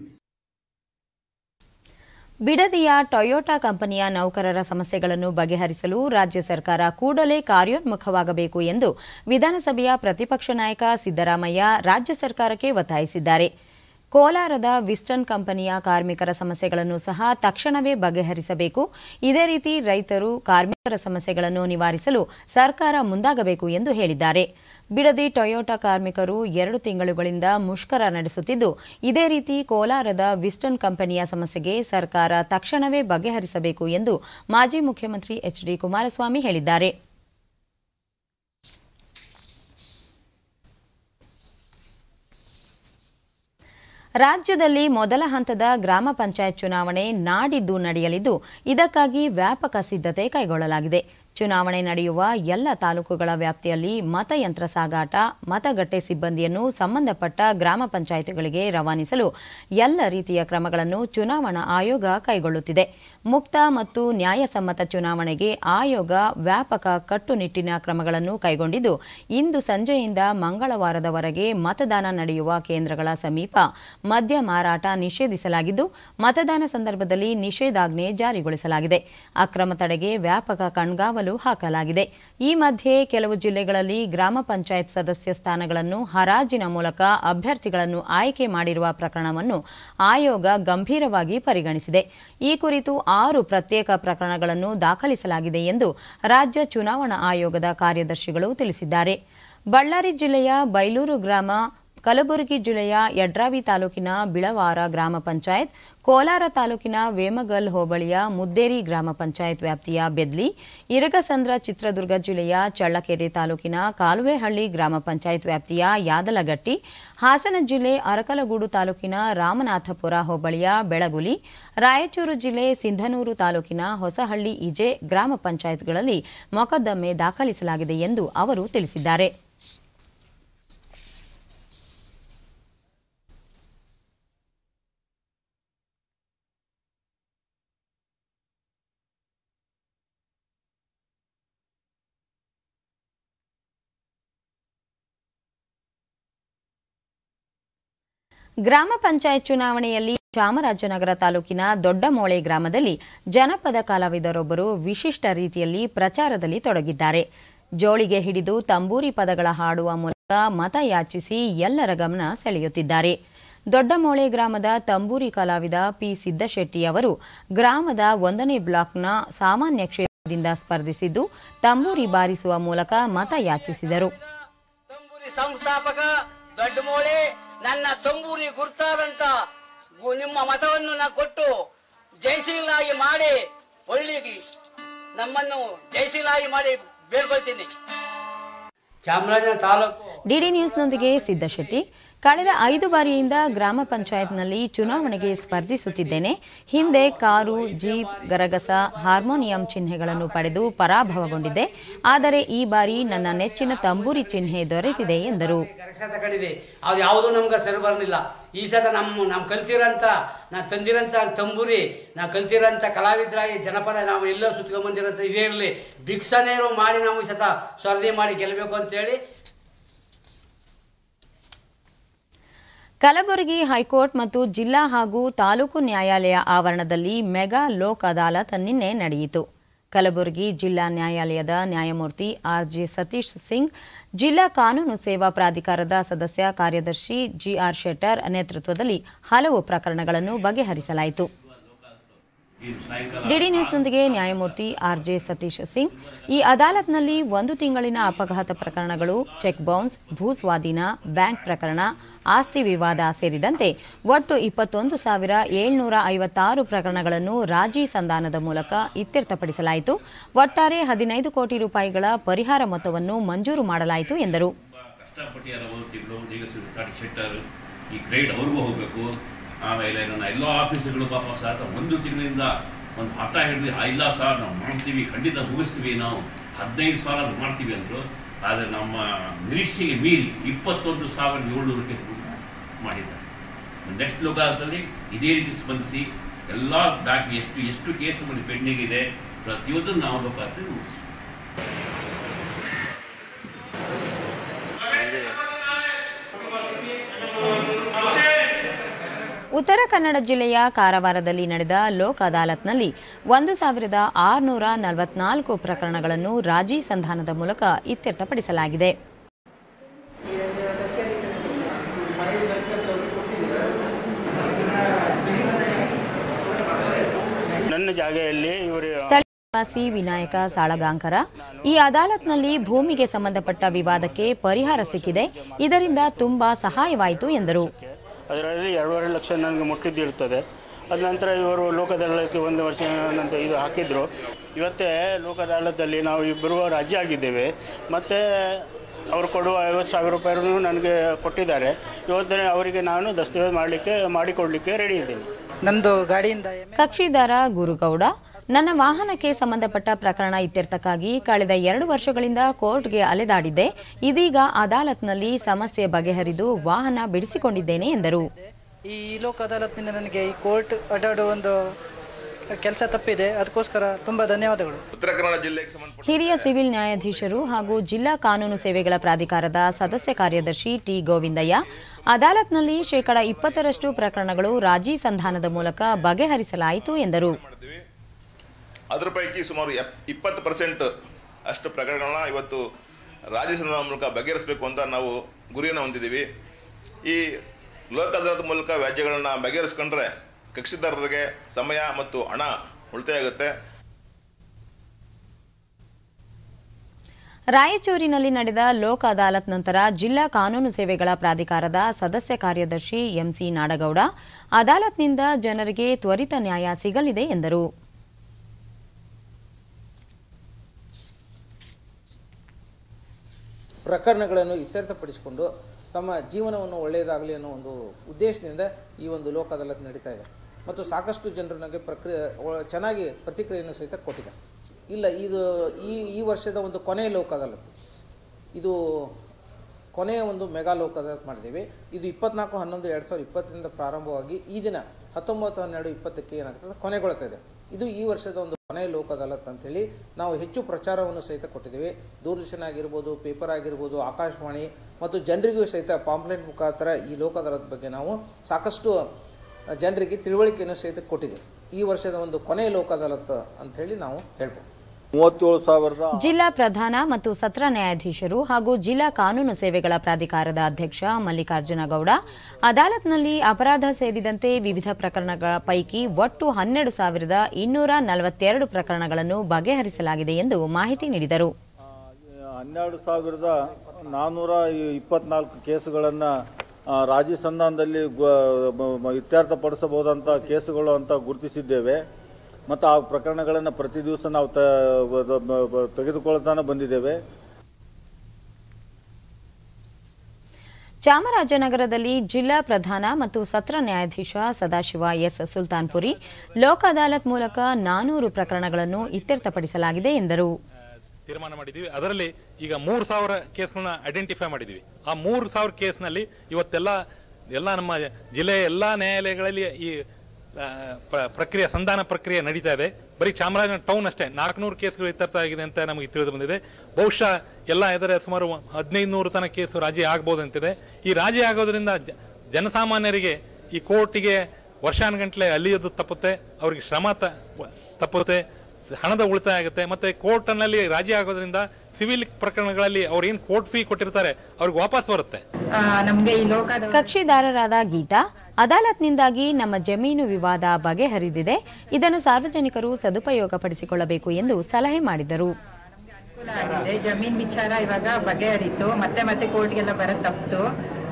ಬಿಡದಿಯ ಟೊಯೋಟಾ ಕಂಪನಿಯ ನೌಕರರ ಸಮಸ್ಯೆಗಳನ್ನು ಬಗೆಹರಿಸಲು ರಾಜ್ಯ ಸರ್ಕಾರ ಕೂಡಲೇ ಕಾರ್ಯೋನ್ಮುಖವಾಗಬೇಕು ಎಂದು ವಿಧಾನಸಭೆಯ ಪ್ರತಿಪಕ್ಷ ನಾಯಕ ಸಿದ್ದರಾಮಯ್ಯ ರಾಜ್ಯ ಸರ್ಕಾರಕ್ಕೆ ಒತ್ತಾಯಿಸಿದ್ದಾರೆ ಕೋಲಾರದ ವಿಸ್ಟರ್ನ್ ಕಂಪನಿಯ ಕಾರ್ಮಿಕರ ಸಮಸ್ಯೆಗಳನ್ನು ಸಹ ತಕ್ಷಣವೇ ಬಗೆಹರಿಸಬೇಕು ಇದೇ ರೀತಿ ರೈತರು ಕಾರ್ಮಿಕರ ಸಮಸ್ಯೆಗಳನ್ನು ನಿವಾರಿಸಲು ಸರ್ಕಾರ ಮುಂದಾಗಬೇಕು ಎಂದು ಹೇಳಿದ್ದಾರೆ ಬಿಡದಿ ಟೊಯೋಟಾ ಕಾರ್ಮಿಕರು ಎರಡು ತಿಂಗಳುಗಳಿಂದ ಮುಷ್ಕರ ನಡೆಸುತ್ತಿದ್ದು ಇದೇ ರೀತಿ ಕೋಲಾರದ ವಿಸ್ಟರ್ನ್ ಕಂಪನಿಯ ಸಮಸ್ಯೆಗೆ ಸರ್ಕಾರ ತಕ್ಷಣವೇ ಬಗೆಹರಿಸಬೇಕು ಎಂದು ಮಾಜಿ ಮುಖ್ಯಮಂತ್ರಿ ಎಚ್ ಡಿ ಕುಮಾರಸ್ವಾಮಿ ಹೇಳಿದ್ದಾರೆ ರಾಜ್ಯದಲ್ಲಿ ಮೊದಲ ಹಂತದ ಗ್ರಾಮ ಪಂಚಾಯತ್ ಚುನಾವಣೆ ನಾಡಿದ್ದು ನಡೆಯಲಿದ್ದು ಇದಕ್ಕಾಗಿ ವ್ಯಾಪಕ ಸಿದ್ಧತೆ ಕೈಗೊಳ್ಳಲಾಗಿದೆ ಚುನಾವಣೆ ನಡೆಯುವ ಎಲ್ಲ ತಾಲೂಕುಗಳ ವ್ಯಾಪ್ತಿಯಲ್ಲಿ ಮತಯಂತ್ರ ಸಾಗಾಟ ಮತಗಟ್ಟೆ ಸಿಬ್ಬಂದಿಯನ್ನು ಸಂಬಂಧಪಟ್ಟ ಗ್ರಾಮ ಪಂಚಾಯಿತಿಗಳಿಗೆ ರವಾನಿಸಲು ಎಲ್ಲ ರೀತಿಯ ಕ್ರಮಗಳನ್ನು ಚುನಾವಣಾ ಆಯೋಗ ಕೈಗೊಳ್ಳುತ್ತಿದೆ ಮುಕ್ತ ಮತ್ತು ನ್ಯಾಯಸಮ್ಮತ ಚುನಾವಣೆಗೆ ಆಯೋಗ ವ್ಯಾಪಕ ಕಟ್ಟುನಿಟ್ಟಿನ ಕ್ರಮಗಳನ್ನು ಕೈಗೊಂಡಿದ್ದು ಇಂದು ಸಂಜೆಯಿಂದ ಮಂಗಳವಾರದವರೆಗೆ ಮತದಾನ ನಡೆಯುವ ಕೇಂದ್ರಗಳ ಸಮೀಪ ಮದ್ಯ ಮಾರಾಟ ನಿಷೇಧಿಸಲಾಗಿದ್ದು ಮತದಾನ ಸಂದರ್ಭದಲ್ಲಿ ನಿಷೇಧಾಜ್ಞೆ ಜಾರಿಗೊಳಿಸಲಾಗಿದೆ ಅಕ್ರಮ ತಡೆಗೆ ವ್ಯಾಪಕ ಕಣ್ಗಾವಲು ಹಾಕಲಾಗಿದೆ ಈ ಮಧ್ಯೆ ಕೆಲವು ಜಿಲ್ಲೆಗಳಲ್ಲಿ ಗ್ರಾಮ ಪಂಚಾಯತ್ ಸದಸ್ಯ ಸ್ಥಾನಗಳನ್ನು ಹರಾಜಿನ ಮೂಲಕ ಅಭ್ಯರ್ಥಿಗಳನ್ನು ಆಯ್ಕೆ ಮಾಡಿರುವ ಪ್ರಕರಣವನ್ನು ಆಯೋಗ ಗಂಭೀರವಾಗಿ ಪರಿಗಣಿಸಿದೆ ಈ ಕುರಿತು ಆರು ಪ್ರತ್ಯೇಕ ಪ್ರಕರಣಗಳನ್ನು ದಾಖಲಿಸಲಾಗಿದೆ ಎಂದು ರಾಜ್ಯ ಚುನಾವಣಾ ಆಯೋಗದ ಕಾರ್ಯದರ್ಶಿಗಳು ತಿಳಿಸಿದ್ದಾರೆ ಬಳ್ಳಾರಿ ಜಿಲ್ಲೆಯ ಬೈಲೂರು ಗ್ರಾಮ ಕಲಬುರಗಿ ಜಿಲ್ಲೆಯ ಯಡ್ರಾವಿ ತಾಲೂಕಿನ ಬಿಳವಾರ ಗ್ರಾಮ ಪಂಚಾಯತ್ ಕೋಲಾರ ತಾಲೂಕಿನ ವೇಮಗಲ್ ಹೋಬಳಿಯ ಮುದ್ದೇರಿ ಗ್ರಾಮ ಪಂಚಾಯತ್ ವ್ಯಾಪ್ತಿಯ ಬೆದ್ಲಿ ಇರಗಸಂದ್ರ ಚಿತ್ರದುರ್ಗ ಜಿಲ್ಲೆಯ ಚಳ್ಳಕೆರೆ ತಾಲೂಕಿನ ಕಾಲುವೆಹಳ್ಳಿ ಗ್ರಾಮ ಪಂಚಾಯತ್ ವ್ಯಾಪ್ತಿಯ ಯಾದಲಗಟ್ಟಿ ಹಾಸನ ಜಿಲ್ಲೆ ಅರಕಲಗೂಡು ತಾಲೂಕಿನ ರಾಮನಾಥಪುರ ಹೋಬಳಿಯ ಬೆಳಗುಲಿ ರಾಯಚೂರು ಜಿಲ್ಲೆ ಸಿಂಧನೂರು ತಾಲೂಕಿನ ಹೊಸಹಳ್ಳಿ ಇಜೆ ಗ್ರಾಮ ಪಂಚಾಯತ್ಗಳಲ್ಲಿ ಮೊಕದ್ದಮೆ ದಾಖಲಿಸಲಾಗಿದೆ ಎಂದು ಅವರು ತಿಳಿಸಿದ್ದಾರೆ ಗ್ರಾಮ ಪಂಚಾಯತ್ ಚುನಾವಣೆಯಲ್ಲಿ ಚಾಮರಾಜನಗರ ತಾಲೂಕಿನ ದೊಡ್ಡಮೋಳೆ ಗ್ರಾಮದಲ್ಲಿ ಜನಪದ ಕಲಾವಿದರೊಬ್ಬರು ವಿಶಿಷ್ಟ ರೀತಿಯಲ್ಲಿ ಪ್ರಚಾರದಲ್ಲಿ ತೊಡಗಿದ್ದಾರೆ ಜೋಳಿಗೆ ಹಿಡಿದು ತಂಬೂರಿ ಪದಗಳ ಹಾಡುವ ಮೂಲಕ ಮತ ಯಾಚಿಸಿ ಎಲ್ಲರ ಗಮನ ಸೆಳೆಯುತ್ತಿದ್ದಾರೆ ದೊಡ್ಡಮೋಳೆ ಗ್ರಾಮದ ತಂಬೂರಿ ಕಲಾವಿದ ಪಿ ಸಿದ್ದಶೆಟ್ಟಿ ಅವರು ಗ್ರಾಮದ ಒಂದನೇ ಬ್ಲಾಕ್ನ ಸಾಮಾನ್ಯ ಕ್ಷೇತ್ರದಿಂದ ಸ್ಪರ್ಧಿಸಿದ್ದು ತಂಬೂರಿ ಬಾರಿಸುವ ಮೂಲಕ ಮತ ಯಾಚಿಸಿದರು ತಂಬೂರಿ ಸಂಸ್ಥಾಪಕ ದೊಡ್ಡ ಮೋಳೆ ನನ್ನ ತಂಬೂರಿ ಗುರ್ತಾದಂತ ಗು- ನಿಮ್ಮ ಮತವನ್ನು ನಾ ಕೊಟ್ಟು ಜಯಶೀಲಾಗಿ ಮಾಡಿ ಒಳ್ಳೆ ನಮ್ಮನ್ನು ಜಯಶೀಲಾಗಿ ಮಾಡಿ ಬೇಡ್ಕೊಳ್ತೀನಿ ಚಾಮರಾಜನಗರ ತಾಲೂಕು ಡಿಡಿ ನ್ಯೂಸ್ನೊಂದಿಗೆ ಸಿದ್ದಶೆಟ್ಟಿ ಕಳೆದ ಐದು ಬಾರಿಯಿಂದ ಗ್ರಾಮ ಪಂಚಾಯತ್ನಲ್ಲಿ ಚುನಾವಣೆಗೆ ಸ್ಪರ್ಧಿಸುತ್ತಿದ್ದೇನೆ ಹಿಂದೆ ಕಾರು ಜೀಪ್ ಗರಗಸ ಹಾರ್ಮೋನಿಯಂ ಚಿಹ್ನೆಗಳನ್ನು ಪಡೆದು ಪರಾಭವಗೊಂಡಿದ್ದೆ ಆದರೆ ಈ ಬಾರಿ ನನ್ನ ನೆಚ್ಚಿನ ತಂಬೂರಿ ಚಿಹ್ನೆ ದೊರೆತಿದೆ ಎಂದರು ಕರೆಕ್ಷ ತಗೊಂಡಿದೆ ಅದು ಯಾವುದೂ ನಮ್ಗೆ ಸರಿ ಬರಲಿಲ್ಲ ಈ ಸತ ನಮ್ಮ ನಾವು ಕಲ್ತಿರೋಂಥ ನಾ ತಂದಿರೋಂಥ ತಂಬೂರಿ ನಾ ಕಲ್ತಿರೋಂಥ ಕಲಾವಿದರಾಗಿ ಜನಪದ ನಾವು ಎಲ್ಲೋ ಸುತ್ಕೊಂಡ್ಬಂದಿರೋಂಥ ಇದೇ ಇರಲಿ ಭಿಕ್ಷನೇರು ಮಾಡಿ ನಾವು ಈ ಸತ ಸ್ಪರ್ಧೆ ಮಾಡಿ ಗೆಲ್ಲಬೇಕು ಅಂತೇಳಿ ಕಲಬುರಗಿ ಹೈಕೋರ್ಟ್ ಮತ್ತು ಜಿಲ್ಲಾ ಹಾಗೂ ತಾಲೂಕು ನ್ಯಾಯಾಲಯ ಆವರಣದಲ್ಲಿ ಮೆಗಾ ಲೋಕ್ ಅದಾಲತ್ ನಿನ್ನೆ ನಡೆಯಿತು ಕಲಬುರಗಿ ಜಿಲ್ಲಾ ನ್ಯಾಯಾಲಯದ ನ್ಯಾಯಮೂರ್ತಿ ಆರ್ ಜೆ ಸತೀಶ್ ಸಿಂಗ್ ಜಿಲ್ಲಾ ಕಾನೂನು ಸೇವಾ ಪ್ರಾಧಿಕಾರದ ಸದಸ್ಯ ಕಾರ್ಯದರ್ಶಿ ಜಿಆರ್ ಶೆಟ್ಟರ್ ನೇತೃತ್ವದಲ್ಲಿ ಹಲವು ಪ್ರಕರಣಗಳನ್ನು ಬಗೆಹರಿಸಲಾಯಿತು ಡಿಡಿ ನ್ಯೂಸ್ನೊಂದಿಗೆ ನ್ಯಾಯಮೂರ್ತಿ ಆರ್ ಜೆ ಸತೀಶ್ ಸಿಂಗ್ ಈ ಅದಾಲತ್ನಲ್ಲಿ ಒಂದು ತಿಂಗಳಿನ ಅಪಘಾತ ಪ್ರಕರಣಗಳು ಚೆಕ್ ಬೌನ್ಸ್ ಭೂ ಸ್ವಾಧೀನ ಬ್ಯಾಂಕ್ ಪ್ರಕರಣ ಆಸ್ತಿ ವಿವಾದ ಸೇರಿದಂತೆ ಒಟ್ಟು ಇಪ್ಪತ್ತೊಂದು ಸಾವಿರ ಏಳ್ನೂರ ಐವತ್ತಾರು ಪ್ರಕರಣಗಳನ್ನು ರಾಜಿ ಸಂಧಾನದ ಮೂಲಕ ಇತ್ಯರ್ಥಪಡಿಸಲಾಯಿತು ಒಟ್ಟಾರೆ ಹದಿನೈದು ಕೋಟಿ ರೂಪಾಯಿಗಳ ಪರಿಹಾರ ಮೊತ್ತವನ್ನು ಮಂಜೂರು ಮಾಡಲಾಯಿತು ಎಂದರು ಕಷ್ಟಪಟ್ಟಿಯಾರ ಒಂದು ತಿಂಗಳು ಈಗ ಚಾಟಿ ಶೆಟ್ಟರ್ ಈ ಗ್ರೇಡ್ ಅವ್ರಿಗೂ ಹೋಗಬೇಕು ಆಮೇಲೆ ನನ್ನ ಎಲ್ಲ ಆಫೀಸುಗಳು ಪಾಪ ಸಹ ಒಂದು ತಿಂಗಳಿಂದ ಒಂದು ಹಠ ಹಿಡಿದು "ಆ, ಇಲ್ಲ ಸರ್ ನಾವು ಮಾಡ್ತೀವಿ ಖಂಡಿತ ಮುಗಿಸ್ತೀವಿ ನಾವು ಹದಿನೈದು ಸಾವಿರ ಅದು ಮಾಡ್ತೀವಿ ಅಂದರು ಆದರೆ ನಮ್ಮ ನಿರೀಕ್ಷೆಗೆ ಮೀರಿ ಇಪ್ಪತ್ತೊಂದು ಸಾವಿರದ ಏಳ್ನೂರಕ್ಕೆ ಮಾಡಿದ್ದಾರೆ ನೆಕ್ಸ್ಟ್ ಲೋಕಾದಲ್ಲಿ ಇದೇ ರೀತಿ ಸ್ಪಂದಿಸಿ ಎಲ್ಲ ಬ್ಯಾಂಕ್ ಎಷ್ಟು ಎಷ್ಟು ಕೇಸ್ ನಮ್ಮಲ್ಲಿ ಪೆಂಡಿಂಗ್ ಇದೆ ಪ್ರತಿಯೊಂದು ನಾವು ಲೋಕಾರ್ತಿ ಮುಗಿಸ್ತೀವಿ ಉತ್ತರ ಕನ್ನಡ ಜಿಲ್ಲೆಯ ಕಾರವಾರದಲ್ಲಿ ನಡೆದ ಲೋಕ್ ಅದಾಲತ್ನಲ್ಲಿ ಒಂದು ಸಾವಿರದ ಆರುನೂರ ನಲವತ್ನಾಲ್ಕು ಪ್ರಕರಣಗಳನ್ನು ರಾಜಿ ಸಂಧಾನದ ಮೂಲಕ ಇತ್ಯರ್ಥಪಡಿಸಲಾಗಿದೆ ನನ್ನ ಜಾಗೆಯಲ್ಲಿ ಇವರು ಸ್ಥಳೀಯ ನಿವಾಸಿ ವಿನಾಯಕ ಸಾಳಗಾಂಕರ ಈ ಅದಾಲತ್ನಲ್ಲಿ ಭೂಮಿಗೆ ಸಂಬಂಧಪಟ್ಟ ವಿವಾದಕ್ಕೆ ಪರಿಹಾರ ಸಿಕ್ಕಿದೆ ಇದರಿಂದ ತುಂಬಾ ಸಹಾಯವಾಯಿತು ಎಂದರು ಅದರಲ್ಲಿ ಎರಡೂವರೆ ಲಕ್ಷ ನನಗೆ ಮುಟ್ಟಿದ್ದಿರ್ತದೆ ಅದ ನಂತರ ಇವರು ಲೋಕದಾಳಕ್ಕೆ ಒಂದು ವರ್ಷ ನಂತರ ಇದು ಹಾಕಿದ್ರು ಇವತ್ತೇ ಲೋಕದಾಳದಲ್ಲಿ ನಾವು ಇಬ್ಬರು ರಾಜಿ ಆಗಿದ್ದೇವೆ ಮತ್ತು ಅವರು ಕೊಡುವ ಐವತ್ತು ಸಾವಿರ ರೂಪಾಯಿನೂ ನನಗೆ ಕೊಟ್ಟಿದ್ದಾರೆ ಇವತ್ತೇ ಅವರಿಗೆ ನಾನು ದಸ್ತಾವೇಜು ಮಾಡಲಿಕ್ಕೆ ಮಾಡಿಕೊಡಲಿಕ್ಕೆ ರೆಡಿ ಇದ್ದೀನಿ ನಂದು ಗಾಡಿಯಿಂದ ಕಕ್ಷಿದಾರ ಗುರುಗೌಡ ನನ್ನ ವಾಹನಕ್ಕೆ ಸಂಬಂಧಪಟ್ಟ ಪ್ರಕರಣ ಇತ್ಯರ್ಥಕ್ಕಾಗಿ ಕಳೆದ ಎರಡು ವರ್ಷಗಳಿಂದ ಕೋರ್ಟ್ಗೆ ಅಲೆದಾಡಿದ್ದೆ ಇದೀಗ ಅದಾಲತ್ನಲ್ಲಿ ಸಮಸ್ಯೆ ಬಗೆಹರಿದು ವಾಹನ ಬಿಡಿಸಿಕೊಂಡಿದ್ದೇನೆ ಎಂದರು ಈ ಲೋಕ ಅದಾಲತ್ನಿಂದ ನನಗೆ ಈ ಕೋರ್ಟ್ ಅಡ್ಡಾಡೋ ಒಂದು ಕೆಲಸ ತಪ್ಪಿದೆ ಅದಕ್ಕೋಸ್ಕರ ತುಂಬ ಧನ್ಯವಾದಗಳು ಉತ್ತರ ಕನ್ನಡ ಜಿಲ್ಲೆಗೆ ಸಂಬಂಧಪಟ್ಟ ಹಿರಿಯ ಸಿವಿಲ್ ನ್ಯಾಯಾಧೀಶರು ಹಾಗೂ ಜಿಲ್ಲಾ ಕಾನೂನು ಸೇವೆಗಳ ಪ್ರಾಧಿಕಾರದ ಸದಸ್ಯ ಕಾರ್ಯದರ್ಶಿ ಟಿ ಗೋವಿಂದಯ್ಯ ಅದಾಲತ್ನಲ್ಲಿ ಶೇಕಡ ಇಪ್ಪತ್ತರಷ್ಟು ಪ್ರಕರಣಗಳು ರಾಜಿ ಸಂಧಾನದ ಮೂಲಕ ಬಗೆಹರಿಸಲಾಯಿತು ಎಂದರು ಮಾಡಿದ್ವಿ ಅದ್ರ ಪೈಕಿ ಸುಮಾರು ಎಪ್ ಇಪ್ಪತ್ತು ಪರ್ಸೆಂಟ್ ಅಷ್ಟು ಪ್ರಕರಣಗಳನ್ನ ಇವತ್ತು ರಾಜ್ಯ ಸಂಧಾನ ಮೂಲಕ ಬಗೆಹರಿಸಬೇಕು ಅಂತ ನಾವು ಗುರಿಯನ್ನು ಹೊಂದಿದ್ದೀವಿ ಈ ಲೋಕ ಅದಾಲತ್ ಮೂಲಕ ವ್ಯಾಜ್ಯಗಳನ್ನ ಬಗೆಹರಿಸ್ಕೊಂಡ್ರೆ ಕಕ್ಷಿದಾರರಿಗೆ ಸಮಯ ಮತ್ತು ಹಣ ಉಳಿತಾಯ ಆಗುತ್ತೆ ರಾಯಚೂರಿನಲ್ಲಿ ನಡೆದ ಲೋಕ್ ಅದಾಲತ್ ನಂತರ ಜಿಲ್ಲಾ ಕಾನೂನು ಸೇವೆಗಳ ಪ್ರಾಧಿಕಾರದ ಸದಸ್ಯ ಕಾರ್ಯದರ್ಶಿ ಎಂಸಿ ನಾಡಗೌಡ ಅದಾಲತ್ನಿಂದ ಜನರಿಗೆ ತ್ವರಿತ ನ್ಯಾಯ ಸಿಗಲಿದೆ ಎಂದರು ಪ್ರಕರಣಗಳನ್ನು ಇತ್ಯರ್ಥಪಡಿಸಿಕೊಂಡು ತಮ್ಮ ಜೀವನವನ್ನು ಒಳ್ಳೆಯದಾಗಲಿ ಅನ್ನೋ ಒಂದು ಉದ್ದೇಶದಿಂದ ಈ ಒಂದು ಲೋಕ ಅದಾಲತ್ ನಡೀತಾ ಇದೆ ಮತ್ತು ಸಾಕಷ್ಟು ಜನರು ನನಗೆ ಪ್ರಕ್ರಿಯೆ ಒ- ಚೆನ್ನಾಗಿ ಪ್ರತಿಕ್ರಿಯೆಯನ್ನು ಸಹಿತ ಕೊಟ್ಟಿದ್ದಾರೆ ಇಲ್ಲ ಇದು ಈ ಈ ವರ್ಷದ ಒಂದು ಕೊನೆಯ ಲೋಕ ಅದಾಲತ್ ಇದು ಕೊನೆಯ ಒಂದು ಮೆಗಾ ಲೋಕ ಅದಾಲತ್ ಮಾಡಿದ್ದೀವಿ ಇದು ಇಪ್ಪತ್ನಾಲ್ಕು ಹನ್ನೊಂದು ಎರಡು ಸಾವಿರದ ಇಪ್ಪತ್ತರಿಂದ ಪ್ರಾರಂಭವಾಗಿ ಈ ದಿನ ಹತ್ತೊಂಬತ್ತು ಹನ್ನೆರಡು ಇಪ್ಪತ್ತಕ್ಕೆ ಏನಾಗ್ತದೆ ಕೊನೆಗೊಳ್ತಾ ಇದೆ ಇದು ಈ ವರ್ಷದ ಒಂದು ಕೊನೆ ಲೋಕ ಅದಾಲತ್ ಅಂತೇಳಿ ನಾವು ಹೆಚ್ಚು ಪ್ರಚಾರವನ್ನು ಸಹಿತ ಕೊಟ್ಟಿದ್ದೀವಿ ದೂರದರ್ಶನ ಆಗಿರ್ಬೋದು ಪೇಪರ್ ಆಗಿರ್ಬೋದು ಆಕಾಶವಾಣಿ ಮತ್ತು ಜನರಿಗೂ ಸಹಿತ ಪಾಂಪ್ಲೆಟ್ ಮುಖಾಂತರ ಈ ಲೋಕ ಅದಾಲತ್ ಬಗ್ಗೆ ನಾವು ಸಾಕಷ್ಟು ಜನರಿಗೆ ತಿಳುವಳಿಕೆಯನ್ನು ಸಹಿತ ಕೊಟ್ಟಿದ್ದೀವಿ ಈ ವರ್ಷದ ಒಂದು ಕೊನೆಯ ಲೋಕ ಅದಾಲತ್ ಅಂಥೇಳಿ ನಾವು ಹೇಳ್ಬೋದು ಮೂವತ್ತೇಳು ಸಾವಿರದ ಜಿಲ್ಲಾ ಪ್ರಧಾನ ಮತ್ತು ಸತ್ರ ನ್ಯಾಯಾಧೀಶರು ಹಾಗೂ ಜಿಲ್ಲಾ ಕಾನೂನು ಸೇವೆಗಳ ಪ್ರಾಧಿಕಾರದ ಅಧ್ಯಕ್ಷ ಮಲ್ಲಿಕಾರ್ಜುನ ಗೌಡ ಅದಾಲತ್ನಲ್ಲಿ ಅಪರಾಧ ಸೇರಿದಂತೆ ವಿವಿಧ ಪ್ರಕರಣಗಳ ಪೈಕಿ ಒಟ್ಟು ಹನ್ನೆರಡು ಸಾವಿರದ ಇನ್ನೂರ ನಲವತ್ತೆರಡು ಪ್ರಕರಣಗಳನ್ನು ಬಗೆಹರಿಸಲಾಗಿದೆ ಎಂದು ಮಾಹಿತಿ ನೀಡಿದರು ಹನ್ನೆರಡು ಸಾವಿರದ ನಾನ್ನೂರ ಇಪ್ಪತ್ನಾಲ್ಕು ಕೇಸುಗಳನ್ನು ರಾಜಿ ಸಂಧಾನದಲ್ಲಿ ಗ- ಮ- ಮ- ಇತ್ಯರ್ಥಪಡಿಸಬಹುದಂಥ ಕೇಸುಗಳು ಅಂತ ಗುರುತಿಸಿದ್ದೇವೆ ಮತ್ತು ಆ ಪ್ರಕರಣಗಳನ್ನು ಪ್ರತಿ ದಿವಸ ನಾವು ತ- ಬ- ಬ- ಬ- ತೆಗೆದುಕೊಳ್ತಾನೆ ಬಂದಿದ್ದೇವೆ ಚಾಮರಾಜನಗರದಲ್ಲಿ ಜಿಲ್ಲಾ ಪ್ರಧಾನ ಮತ್ತು ಸತ್ರ ನ್ಯಾಯಾಧೀಶ ಸದಾಶಿವ ಎಸ್ ಸುಲ್ತಾನ್ಪುರಿ ಲೋಕ ಅದಾಲತ್ ಮೂಲಕ ನಾನೂರು ಪ್ರಕರಣಗಳನ್ನು ಇತ್ಯರ್ಥಪಡಿಸಲಾಗಿದೆ ಎಂದರು ತೀರ್ಮಾನ ಮಾಡಿದ್ದೀವಿ ಅದರಲ್ಲಿ ಈಗ ಮೂರು ಸಾವಿರ ಕೇಸ್ಗಳನ್ನ ಐಡೆಂಟಿಫೈ ಮಾಡಿದ್ದೀವಿ ಆ ಮೂರು ಸಾವಿರ ಕೇಸ್ನಲ್ಲಿ ಇವತ್ತೆಲ್ಲ ಎಲ್ಲ ನಮ್ಮ ಜಿಲ್ಲೆಯ ಎಲ್ಲ ನ್ಯಾಯಾಲಯಗಳಲ್ಲಿ ಈ ಆ, ಪ್ರ- ಪ್ರಕ್ರಿಯೆ ಸಂಧಾನ ಪ್ರಕ್ರಿಯೆ ನಡೀತಾ ಇದೆ ಬರೀ ಚಾಮರಾಜನಗರ ಟೌನ್ ಅಷ್ಟೇ ನಾಲ್ಕುನೂರು ಕೇಸ್ಗಳು ಇತ್ಯರ್ಥ ಆಗಿದೆ ಅಂತ ನಮಗೆ ತಿಳಿದು ಬಂದಿದೆ ಬಹುಶಃ ಎಲ್ಲ ಇದರ ಸುಮಾರು ಹದಿನೈದು ನೂರು ತನಕ ಕೇಸು ರಾಜಿ ಆಗ್ಬೋದು ಅಂತಿದೆ ಈ ರಾಜಿ ಆಗೋದ್ರಿಂದ ಜ- ಜನಸಾಮಾನ್ಯರಿಗೆ ಈ ಕೋರ್ಟಿಗೆ ವರ್ಷಾನುಗಂಟ್ಲೆ ಅಲಿಯೋದು ತಪ್ಪುತ್ತೆ ಅವ್ರಿಗೆ ಶ್ರಮ ತ- ತಪ್ಪುತ್ತೆ ಹಣದ ಉಳಿತಾಯ ಆಗುತ್ತೆ ಮತ್ತೆ ಕೋರ್ಟ್ನಲ್ಲಿ ರಾಜಿ ಆಗೋದ್ರಿಂದ ಸಿವಿಲ್ ಪ್ರಕರಣಗಳಲ್ಲಿ ಅವ್ರು ಏನು ಕೋರ್ಟ್ ಫೀ ಕೊಟ್ಟಿರ್ತಾರೆ ಅವ್ರಿಗೆ ವಾಪಸ್ ಬರುತ್ತೆ ನಮಗೆ ಈ ಲೋಕದ ಕಕ್ಷಿದಾರರಾದ ಗೀತಾ ಅದಾಲತ್ನಿಂದಾಗಿ ನಮ್ಮ ಜಮೀನು ವಿವಾದ ಬಗೆಹರಿದಿದೆ ಇದನ್ನು ಸಾರ್ವಜನಿಕರು ಸದುಪಯೋಗಪಡಿಸಿಕೊಳ್ಳಬೇಕು ಎಂದು ಸಲಹೆ ಮಾಡಿದರು ಆಗಿದೆ ಜಮೀನ್ ವಿಚಾರ ಇವಾಗ ಬಗೆಹರಿತು ಮತ್ತೆ ಮತ್ತೆ ಕೋರ್ಟ್ಗೆಲ್ಲ ಬರೋದು ತಪ್ಪಿತು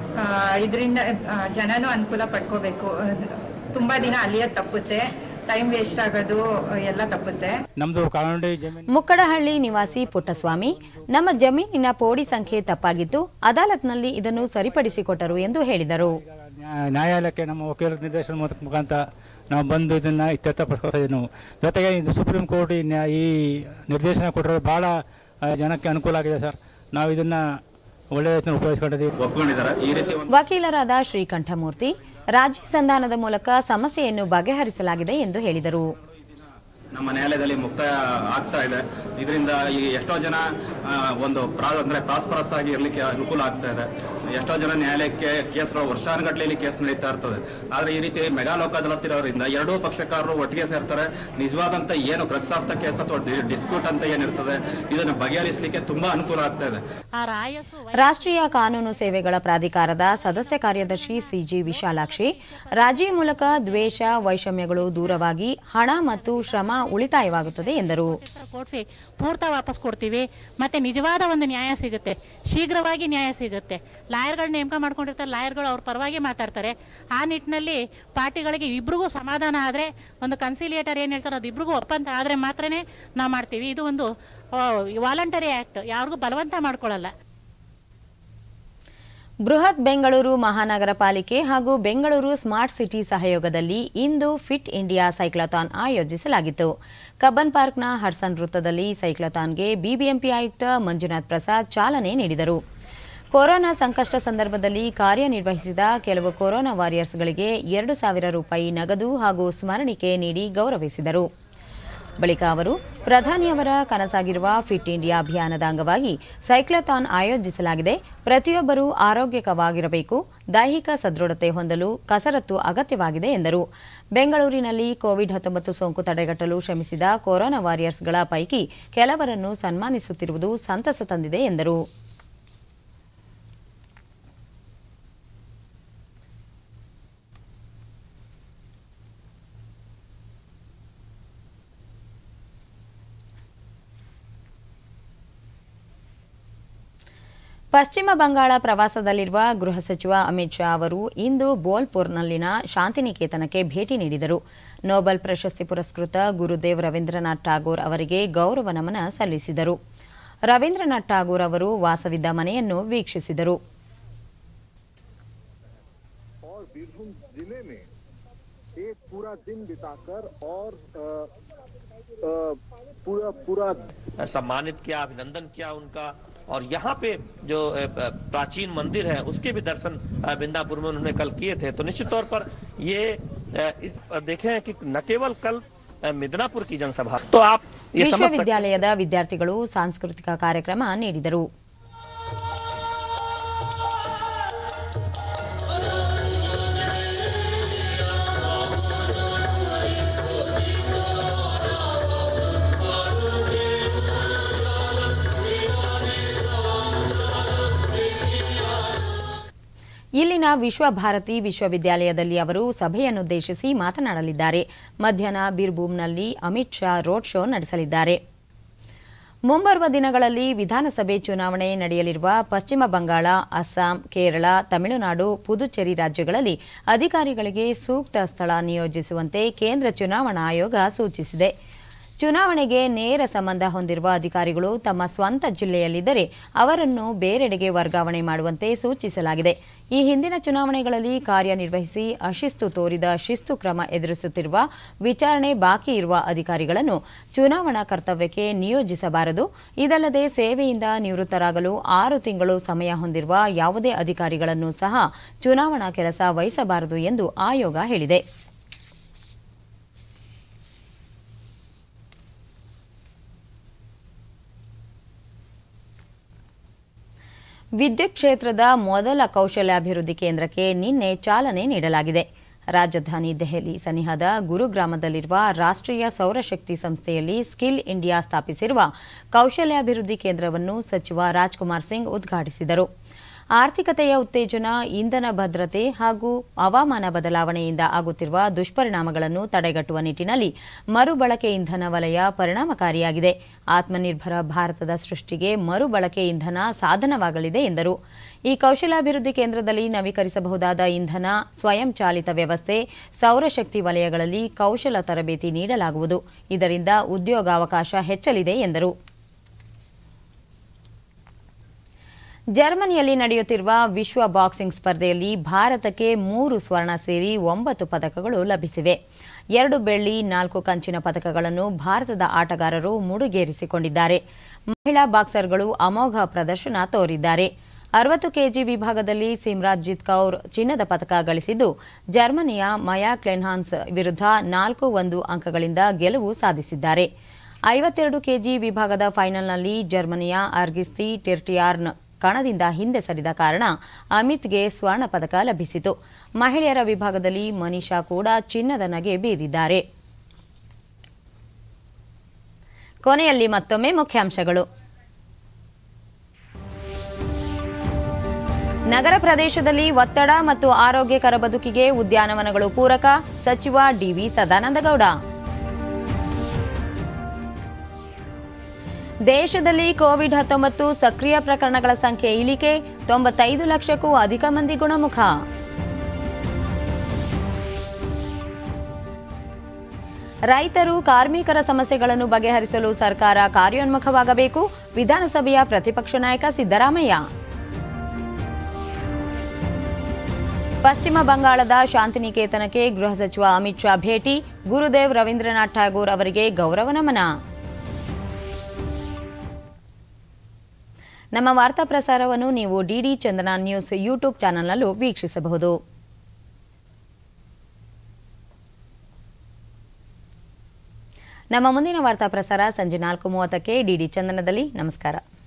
ಇದರಿಂದ ಜನನೂ ಅನುಕೂಲ ಪಡ್ಕೋಬೇಕು ತುಂಬಾ ದಿನ ಅಲ್ಲಿಯೋದು ತಪ್ಪುತ್ತೆ ಟೈಮ್ ವೇಸ್ಟ್ ಆಗೋದು ಎಲ್ಲ ತಪ್ಪುತ್ತೆ ನಮ್ದು ಕಾನೂನು ಜಮೀನು ಮುಕ್ಕಡಹಳ್ಳಿ ನಿವಾಸಿ ಪುಟ್ಟಸ್ವಾಮಿ ನಮ್ಮ ಜಮೀನಿನ ಪೋಡಿ ಸಂಖ್ಯೆ ತಪ್ಪಾಗಿತ್ತು ಅದಾಲತ್ನಲ್ಲಿ ಇದನ್ನು ಸರಿಪಡಿಸಿಕೊಟ್ಟರು ಎಂದು ಹೇಳಿದರು ನ್ಯಾ- ನ್ಯಾಯಾಲಯಕ್ಕೆ ನಮ್ಮ ವಕೀಲರ ನಿರ್ದೇಶನ ಮುಖ- ಮುಖಾಂತರ ನಾವು ಬಂದು ಇದನ್ನ ಇತ್ಯರ್ಥಪಡಿಸ್ಕೊತಾ ಇದ್ದೀವಿ ನಾವು ಜೊತೆಗೆ ಇದು ಸುಪ್ರೀಂ ಕೋರ್ಟ್ ಈ ನ್ಯಾ- ಈ ನಿರ್ದೇಶನ ಕೊಟ್ಟಿರೋದು ಬಹಳ ಆ, ಜನಕ್ಕೆ ಅನುಕೂಲ ಆಗಿದೆ ಸರ್ ನಾವು ಇದನ್ನ ಒಳ್ಳೆಯ ರೀತಿಯಲ್ಲಿ ಉಪಯೋಗಿಸ್ಕೊಂಡಿದ್ದೀವಿ ಒಪ್ಕೊಂಡಿದ್ದಾರೆ ಈ ರೀತಿ ಒಂದು ವಕೀಲರಾದ ಶ್ರೀಕಂಠಮೂರ್ತಿ ರಾಜಿ ಸಂಧಾನದ ಮೂಲಕ ಸಮಸ್ಯೆಯನ್ನು ಬಗೆಹರಿಸಲಾಗಿದೆ ಎಂದು ಹೇಳಿದರು ನಮ್ಮ ನ್ಯಾಯಾಲಯದಲ್ಲಿ ಮುಕ್ತಾಯ ಆಗ್ತಾ ಇದೆ ಇದರಿಂದ ಈ ಎಷ್ಟೋ ಜನ ಆ, ಒಂದು ಪ್ರಾ ಅಂದ್ರೆ ಪ್ರಾಸ್ಪರಸ್ ಆಗಿ ಇರಲಿಕ್ಕೆ ಅನುಕೂಲ ಆಗ್ತಾ ಇದೆ ಎಷ್ಟೋ ಜನ ನ್ಯಾಯಾಲಯಕ್ಕೆ ಕೇಸ್ಗಳು ವರ್ಷಾನುಗಟ್ಟಲೆಯಲ್ಲಿ ಕೇಸ್ ನಡೀತಾ ಇರ್ತದೆ ಆದ್ರೆ ಈ ರೀತಿ ಮೆಗಾ ಲೋಕ ಅದಾಲತ್ ಇರೋದ್ರಿಂದ ಎರಡೂ ಪಕ್ಷಕಾರರು ಒಟ್ಟಿಗೆ ಸೇರ್ತಾರೆ ನಿಜವಾದಂತ ಏನು ಕ್ರಕ್ಸ್ ಆಫ್ ದ ಕೇಸ್ ಅಥವಾ ಡಿಸ್ಪ್ಯೂಟ್ ಅಂತ ಏನಿರ್ತದೆ ಇದನ್ನು ಬಗೆಹರಿಸಲಿಕ್ಕೆ ತುಂಬಾ ಅನುಕೂಲ ಆಗ್ತಾ ಇದೆ ರಾಷ್ಟ್ರೀಯ ಕಾನೂನು ಸೇವೆಗಳ ಪ್ರಾಧಿಕಾರದ ಸದಸ್ಯ ಕಾರ್ಯದರ್ಶಿ ಸಿಜಿ ವಿಶಾಲಾಕ್ಷಿ ರಾಜಿ ಮೂಲಕ ದ್ವೇಷ ವೈಷಮ್ಯಗಳು ದೂರವಾಗಿ ಹಣ ಮತ್ತು ಶ್ರಮ ಉಳಿತಾಯವಾಗುತ್ತದೆ ಎಂದರು ಕೋರ್ಟ್ ಫೀ ಪೂರ್ತ ವಾಪಸ್ ಕೊಡ್ತೀವಿ ಮತ್ತೆ ನಿಜವಾದ ಒಂದು ನ್ಯಾಯ ಸಿಗುತ್ತೆ ಶೀಘ್ರವಾಗಿ ನ್ಯಾಯ ಸಿಗುತ್ತೆ ಲಾಯರ್ಗಳು ನೇಮಕ ಮಾಡ್ಕೊಂಡಿರ್ತಾರೆ ಲಾಯರ್ಗಳು ಅವ್ರ ಪರವಾಗಿ ಮಾತಾಡ್ತಾರೆ ಆ ನಿಟ್ಟಿನಲ್ಲಿ ಪಾರ್ಟಿಗಳಿಗೆ ಇಬ್ರಿಗೂ ಸಮಾಧಾನ ಆದರೆ ಒಂದು ಕನ್ಸಿಲಿಯೇಟರ್ ಏನು ಹೇಳ್ತಾರೆ ಅದು ಇಬ್ರಿಗೂ ಒಪ್ಪಂದ ಆದರೆ ಮಾತ್ರನೇ ನಾವು ಮಾಡ್ತೀವಿ ಇದು ಒಂದು ವಾಲಂಟರಿ ಆ್ಯಕ್ಟ್ ಯಾರಿಗೂ ಬಲವಂತ ಮಾಡ್ಕೊಳ್ಳಲ್ಲ ಬೃಹತ್ ಬೆಂಗಳೂರು ಮಹಾನಗರ ಪಾಲಿಕೆ ಹಾಗೂ ಬೆಂಗಳೂರು ಸ್ಮಾರ್ಟ್ ಸಿಟಿ ಸಹಯೋಗದಲ್ಲಿ ಇಂದು ಫಿಟ್ ಇಂಡಿಯಾ ಸೈಕ್ಲಥಾನ್ ಆಯೋಜಿಸಲಾಗಿತ್ತು ಕಬ್ಬನ್ ಪಾರ್ಕ್ನ ಹಡ್ಸನ್ ವೃತ್ತದಲ್ಲಿ ಸೈಕ್ಲಥಾನ್ಗೆ ಬಿಬಿಎಂಪಿ ಆಯುಕ್ತ ಮಂಜುನಾಥ್ ಪ್ರಸಾದ್ ಚಾಲನೆ ನೀಡಿದರು ಕೊರೋನಾ ಸಂಕಷ್ಟ ಸಂದರ್ಭದಲ್ಲಿ ಕಾರ್ಯನಿರ್ವಹಿಸಿದ ಕೆಲವು ಕೊರೋನಾ ವಾರಿಯರ್ಸ್ಗಳಿಗೆ ಎರಡು ಸಾವಿರ ರೂಪಾಯಿ ನಗದು ಹಾಗೂ ಸ್ಮರಣಿಕೆ ನೀಡಿ ಗೌರವಿಸಿದರು ಬಳಿಕ ಅವರು ಪ್ರಧಾನಿಯವರ ಕನಸಾಗಿರುವ ಫಿಟ್ ಇಂಡಿಯಾ ಅಭಿಯಾನದ ಅಂಗವಾಗಿ ಸೈಕ್ಲಥಾನ್ ಆಯೋಜಿಸಲಾಗಿದೆ ಪ್ರತಿಯೊಬ್ಬರೂ ಆರೋಗ್ಯಕವಾಗಿರಬೇಕು ದೈಹಿಕ ಸದೃಢತೆ ಹೊಂದಲು ಕಸರತ್ತು ಅಗತ್ಯವಾಗಿದೆ ಎಂದರು ಬೆಂಗಳೂರಿನಲ್ಲಿ ಕೋವಿಡ್ ಹತ್ತೊಂಬತ್ತು ಸೋಂಕು ತಡೆಗಟ್ಟಲು ಶ್ರಮಿಸಿದ ಕೊರೋನಾ ವಾರಿಯರ್ಸ್ಗಳ ಪೈಕಿ ಕೆಲವರನ್ನು ಸನ್ಮಾನಿಸುತ್ತಿರುವುದು ಸಂತಸ ತಂದಿದೆ ಎಂದರು ಪಶ್ಚಿಮ ಬಂಗಾಳ ಪ್ರವಾಸದಲ್ಲಿರುವ ಗೃಹ ಸಚಿವ ಅಮಿತ್ ಶಾ ಅವರು ಇಂದು ಬೋಲ್ಪುರ್ನಲ್ಲಿನ ಶಾಂತಿನಿಕೇತನಕ್ಕೆ ಭೇಟಿ ನೀಡಿದರು ನೊಬೆಲ್ ಪ್ರಶಸ್ತಿ ಪುರಸ್ಕೃತ ಗುರುದೇವ್ ರವೀಂದ್ರನಾಥ್ ಠಾಗೋರ್ ಅವರಿಗೆ ಗೌರವ ನಮನ ಸಲ್ಲಿಸಿದರು ರವೀಂದ್ರನಾಥ್ ಠಾಗೋರ್ ಅವರು ವಾಸವಿದ್ದ ಮನೆಯನ್ನು ವೀಕ್ಷಿಸಿದರು और बीरभूम जिले में एक पूरा दिन बिताकर और अ, अ, पूरा पूरा सम्मानित किया अभिनंदन किया उनका और यहाँ पे जो अ, अ, प्राचीन मंदिर है उसके भी दर्शन अ, बिंदापुर में उन्होंने कल किए थे तो निश्चित तौर पर ये अ, इस देखे हैं कि न केवल कल अ, मिदनापुर की जनसभा तो आप ये समझ सकते ವಿಶ್ವವಿದ್ಯಾಲಯದ ವಿದ್ಯಾರ್ಥಿಗಳು ಸಾಂಸ್ಕೃತಿಕ ಕಾರ್ಯಕ್ರಮ ನೀಡಿದರು ಇಲ್ಲಿನ ವಿಶ್ವಭಾರತಿ ವಿಶ್ವವಿದ್ಯಾಲಯದಲ್ಲಿ ಅವರು ಸಭೆಯನ್ನುದ್ದೇಶಿಸಿ ಮಾತನಾಡಲಿದ್ದಾರೆ ಮಧ್ಯಾಹ್ನ ಬೀರ್ಭೂಮ್ನಲ್ಲಿ ಅಮಿತ್ ಶಾ ರೋಡ್ ಶೋ ನಡೆಸಲಿದ್ದಾರೆ ಮುಂಬರುವ ದಿನಗಳಲ್ಲಿ ವಿಧಾನಸಭೆ ಚುನಾವಣೆ ನಡೆಯಲಿರುವ ಪಶ್ಚಿಮ ಬಂಗಾಳ ಅಸ್ಸಾಂ ಕೇರಳ ತಮಿಳುನಾಡು ಪುದುಚೇರಿ ರಾಜ್ಯಗಳಲ್ಲಿ ಅಧಿಕಾರಿಗಳಿಗೆ ಸೂಕ್ತ ಸ್ಥಳ ನಿಯೋಜಿಸುವಂತೆ ಕೇಂದ್ರ ಚುನಾವಣಾ ಆಯೋಗ ಸೂಚಿಸಿದೆ ಚುನಾವಣೆಗೆ ನೇರ ಸಂಬಂಧ ಹೊಂದಿರುವ ಅಧಿಕಾರಿಗಳು ತಮ್ಮ ಸ್ವಂತ ಜಿಲ್ಲೆಯಲ್ಲಿದ್ದರೆ ಅವರನ್ನು ಬೇರೆಡೆಗೆ ವರ್ಗಾವಣೆ ಮಾಡುವಂತೆ ಸೂಚಿಸಲಾಗಿದೆ ಈ ಹಿಂದಿನ ಚುನಾವಣೆಗಳಲ್ಲಿ ಕಾರ್ಯನಿರ್ವಹಿಸಿ ಅಶಿಸ್ತು ತೋರಿದ ಶಿಸ್ತು ಕ್ರಮ ಎದುರಿಸುತ್ತಿರುವ ವಿಚಾರಣೆ ಬಾಕಿ ಇರುವ ಅಧಿಕಾರಿಗಳನ್ನು ಚುನಾವಣಾ ಕರ್ತವ್ಯಕ್ಕೆ ನಿಯೋಜಿಸಬಾರದು ಇದಲ್ಲದೆ ಸೇವೆಯಿಂದ ನಿವೃತ್ತರಾಗಲು ಆರು ತಿಂಗಳು ಸಮಯ ಹೊಂದಿರುವ ಯಾವುದೇ ಅಧಿಕಾರಿಗಳನ್ನು ಸಹ ಚುನಾವಣಾ ಕೆಲಸ ವಹಿಸಬಾರದು ಎಂದು ಆಯೋಗ ಹೇಳಿದೆ ವಿದ್ಯುತ್ ಕ್ಷೇತ್ರದ ಮೊದಲ ಕೌಶಲ್ಯಾಭಿವೃದ್ಧಿ ಕೇಂದ್ರಕ್ಕೆ ನಿನ್ನೆ ಚಾಲನೆ ನೀಡಲಾಗಿದೆ ರಾಜಧಾನಿ ದೆಹಲಿ ಸನಿಹದ ಗುರುಗ್ರಾಮದಲ್ಲಿರುವ ರಾಷ್ಟ್ರೀಯ ಸೌರಶಕ್ತಿ ಸಂಸ್ಥೆಯಲ್ಲಿ ಸ್ಕಿಲ್ ಇಂಡಿಯಾ ಸ್ಥಾಪಿಸಿರುವ ಕೌಶಲ್ಯಾಭಿವೃದ್ಧಿ ಕೇಂದ್ರವನ್ನು ಸಚಿವ ರಾಜ್ಕುಮಾರ್ ಸಿಂಗ್ ಉದ್ಘಾಟಿಸಿದರು ಆರ್ಥಿಕತೆಯ ಉತ್ತೇಜನ ಇಂಧನ ಭದ್ರತೆ ಹಾಗೂ ಹವಾಮಾನ ಬದಲಾವಣೆಯಿಂದ ಆಗುತ್ತಿರುವ ದುಷ್ಪರಿಣಾಮಗಳನ್ನು ತಡೆಗಟ್ಟುವ ನಿಟ್ಟಿನಲ್ಲಿ ಮರುಬಳಕೆ ಇಂಧನ ವಲಯ ಪರಿಣಾಮಕಾರಿಯಾಗಿದೆ ಆತ್ಮನಿರ್ಭರ ಭಾರತದ ಸೃಷ್ಟಿಗೆ ಮರುಬಳಕೆ ಇಂಧನ ಸಾಧನವಾಗಲಿದೆ ಎಂದರು ಈ ಕೌಶಲಾಭಿವೃದ್ಧಿ ಕೇಂದ್ರದಲ್ಲಿ ನವೀಕರಿಸಬಹುದಾದ ಇಂಧನ ಸ್ವಯಂಚಾಲಿತ ವ್ಯವಸ್ಥೆ ಸೌರಶಕ್ತಿ ವಲಯಗಳಲ್ಲಿ ಕೌಶಲ ತರಬೇತಿ ನೀಡಲಾಗುವುದು ಇದರಿಂದ ಉದ್ಯೋಗಾವಕಾಶ ಹೆಚ್ಚಲಿದೆ ಎಂದರು ಜರ್ಮನಿಯಲ್ಲಿ ನಡೆಯುತ್ತಿರುವ ವಿಶ್ವ ಬಾಕ್ಸಿಂಗ್ ಸ್ಪರ್ಧೆಯಲ್ಲಿ ಭಾರತಕ್ಕೆ ಮೂರು ಸ್ವರ್ಣ ಸೇರಿ ಒಂಬತ್ತು ಪದಕಗಳು ಲಭಿಸಿವೆ ಎರಡು ಬೆಳ್ಳಿ ನಾಲ್ಕು ಕಂಚಿನ ಪದಕಗಳನ್ನು ಭಾರತದ ಆಟಗಾರರು ಮುಡುಗೇರಿಸಿಕೊಂಡಿದ್ದಾರೆ ಮಹಿಳಾ ಬಾಕ್ಸರ್ಗಳು ಅಮೋಘ ಪ್ರದರ್ಶನ ತೋರಿದ್ದಾರೆ ಅರವತ್ತು ಕೆಜಿ ವಿಭಾಗದಲ್ಲಿ ಸಿಮ್ರಾಜ್ಜಿತ್ ಕೌರ್ ಚಿನ್ನದ ಪದಕ ಗಳಿಸಿದ್ದು ಜರ್ಮನಿಯ ಮಯಾ ಕ್ಲೆನ್ಹಾನ್ಸ್ ವಿರುದ್ಧ ನಾಲ್ಕು ಒಂದು ಅಂಕಗಳಿಂದ ಗೆಲುವು ಸಾಧಿಸಿದ್ದಾರೆ ಐವತ್ತೆರಡು ಕೆಜಿ ವಿಭಾಗದ ಫೈನಲ್ನಲ್ಲಿ ಜರ್ಮನಿಯ ಅರ್ಗಿಸ್ತಿ ಟಿರ್ಟಿಯಾರ್ನ್ ಕಣದಿಂದ ಹಿಂದೆ ಸರಿದ ಕಾರಣ ಅಮಿತ್ಗೆ ಸ್ವರ್ಣ ಪದಕ ಲಭಿಸಿತು ಮಹಿಳೆಯರ ವಿಭಾಗದಲ್ಲಿ ಮನೀಷಾ ಕೂಡ ಚಿನ್ನದ ನಗೆ ಬೀರಿದ್ದಾರೆ ಕೊನೆಯಲ್ಲಿ ಮತ್ತೊಮ್ಮೆ ಮುಖ್ಯಾಂಶಗಳು ನಗರ ಪ್ರದೇಶದಲ್ಲಿ ಒತ್ತಡ ಮತ್ತು ಆರೋಗ್ಯಕರ ಬದುಕಿಗೆ ಉದ್ಯಾನವನಗಳು ಪೂರಕ ಸಚಿವ ಡಿವಿ ಸದಾನಂದಗೌಡ ದೇಶದಲ್ಲಿ ಕೋವಿಡ್ ಹತ್ತೊಂಬತ್ತು ಸಕ್ರಿಯ ಪ್ರಕರಣಗಳ ಸಂಖ್ಯೆ ಇಳಿಕೆ ತೊಂಬತ್ತೈದು ಲಕ್ಷಕ್ಕೂ ಅಧಿಕ ಮಂದಿ ಗುಣಮುಖ ರೈತರು ಕಾರ್ಮಿಕರ ಸಮಸ್ಯೆಗಳನ್ನು ಬಗೆಹರಿಸಲು ಸರ್ಕಾರ ಕಾರ್ಯೋನ್ಮುಖವಾಗಬೇಕು ವಿಧಾನಸಭೆಯ ಪ್ರತಿಪಕ್ಷ ನಾಯಕ ಸಿದ್ದರಾಮಯ್ಯ ಪಶ್ಚಿಮ ಬಂಗಾಳದ ಶಾಂತಿನಿಕೇತನಕ್ಕೆ ಗೃಹ ಸಚಿವ ಅಮಿತ್ ಶಾ ಭೇಟಿ ಗುರುದೇವ್ ರವೀಂದ್ರನಾಥ್ ಠಾಗೂರ್ ಅವರಿಗೆ ಗೌರವ ನಮನ ನಮ್ಮ ವಾರ್ತಾ ಪ್ರಸಾರವನ್ನು ನೀವು ಡಿಡಿ ಚಂದನ ನ್ಯೂಸ್ ಯೂಟ್ಯೂಬ್ ಚಾನೆಲ್ನಲ್ಲೂ ವೀಕ್ಷಿಸಬಹುದು ನಮ್ಮ ಮುಂದಿನ ವಾರ್ತಾ ಪ್ರಸಾರ ಸಂಜೆ ನಾಲ್ಕು ಮೂವತ್ತಕ್ಕೆ ಡಿಡಿ ಚಂದನದಲ್ಲಿ ನಮಸ್ಕಾರ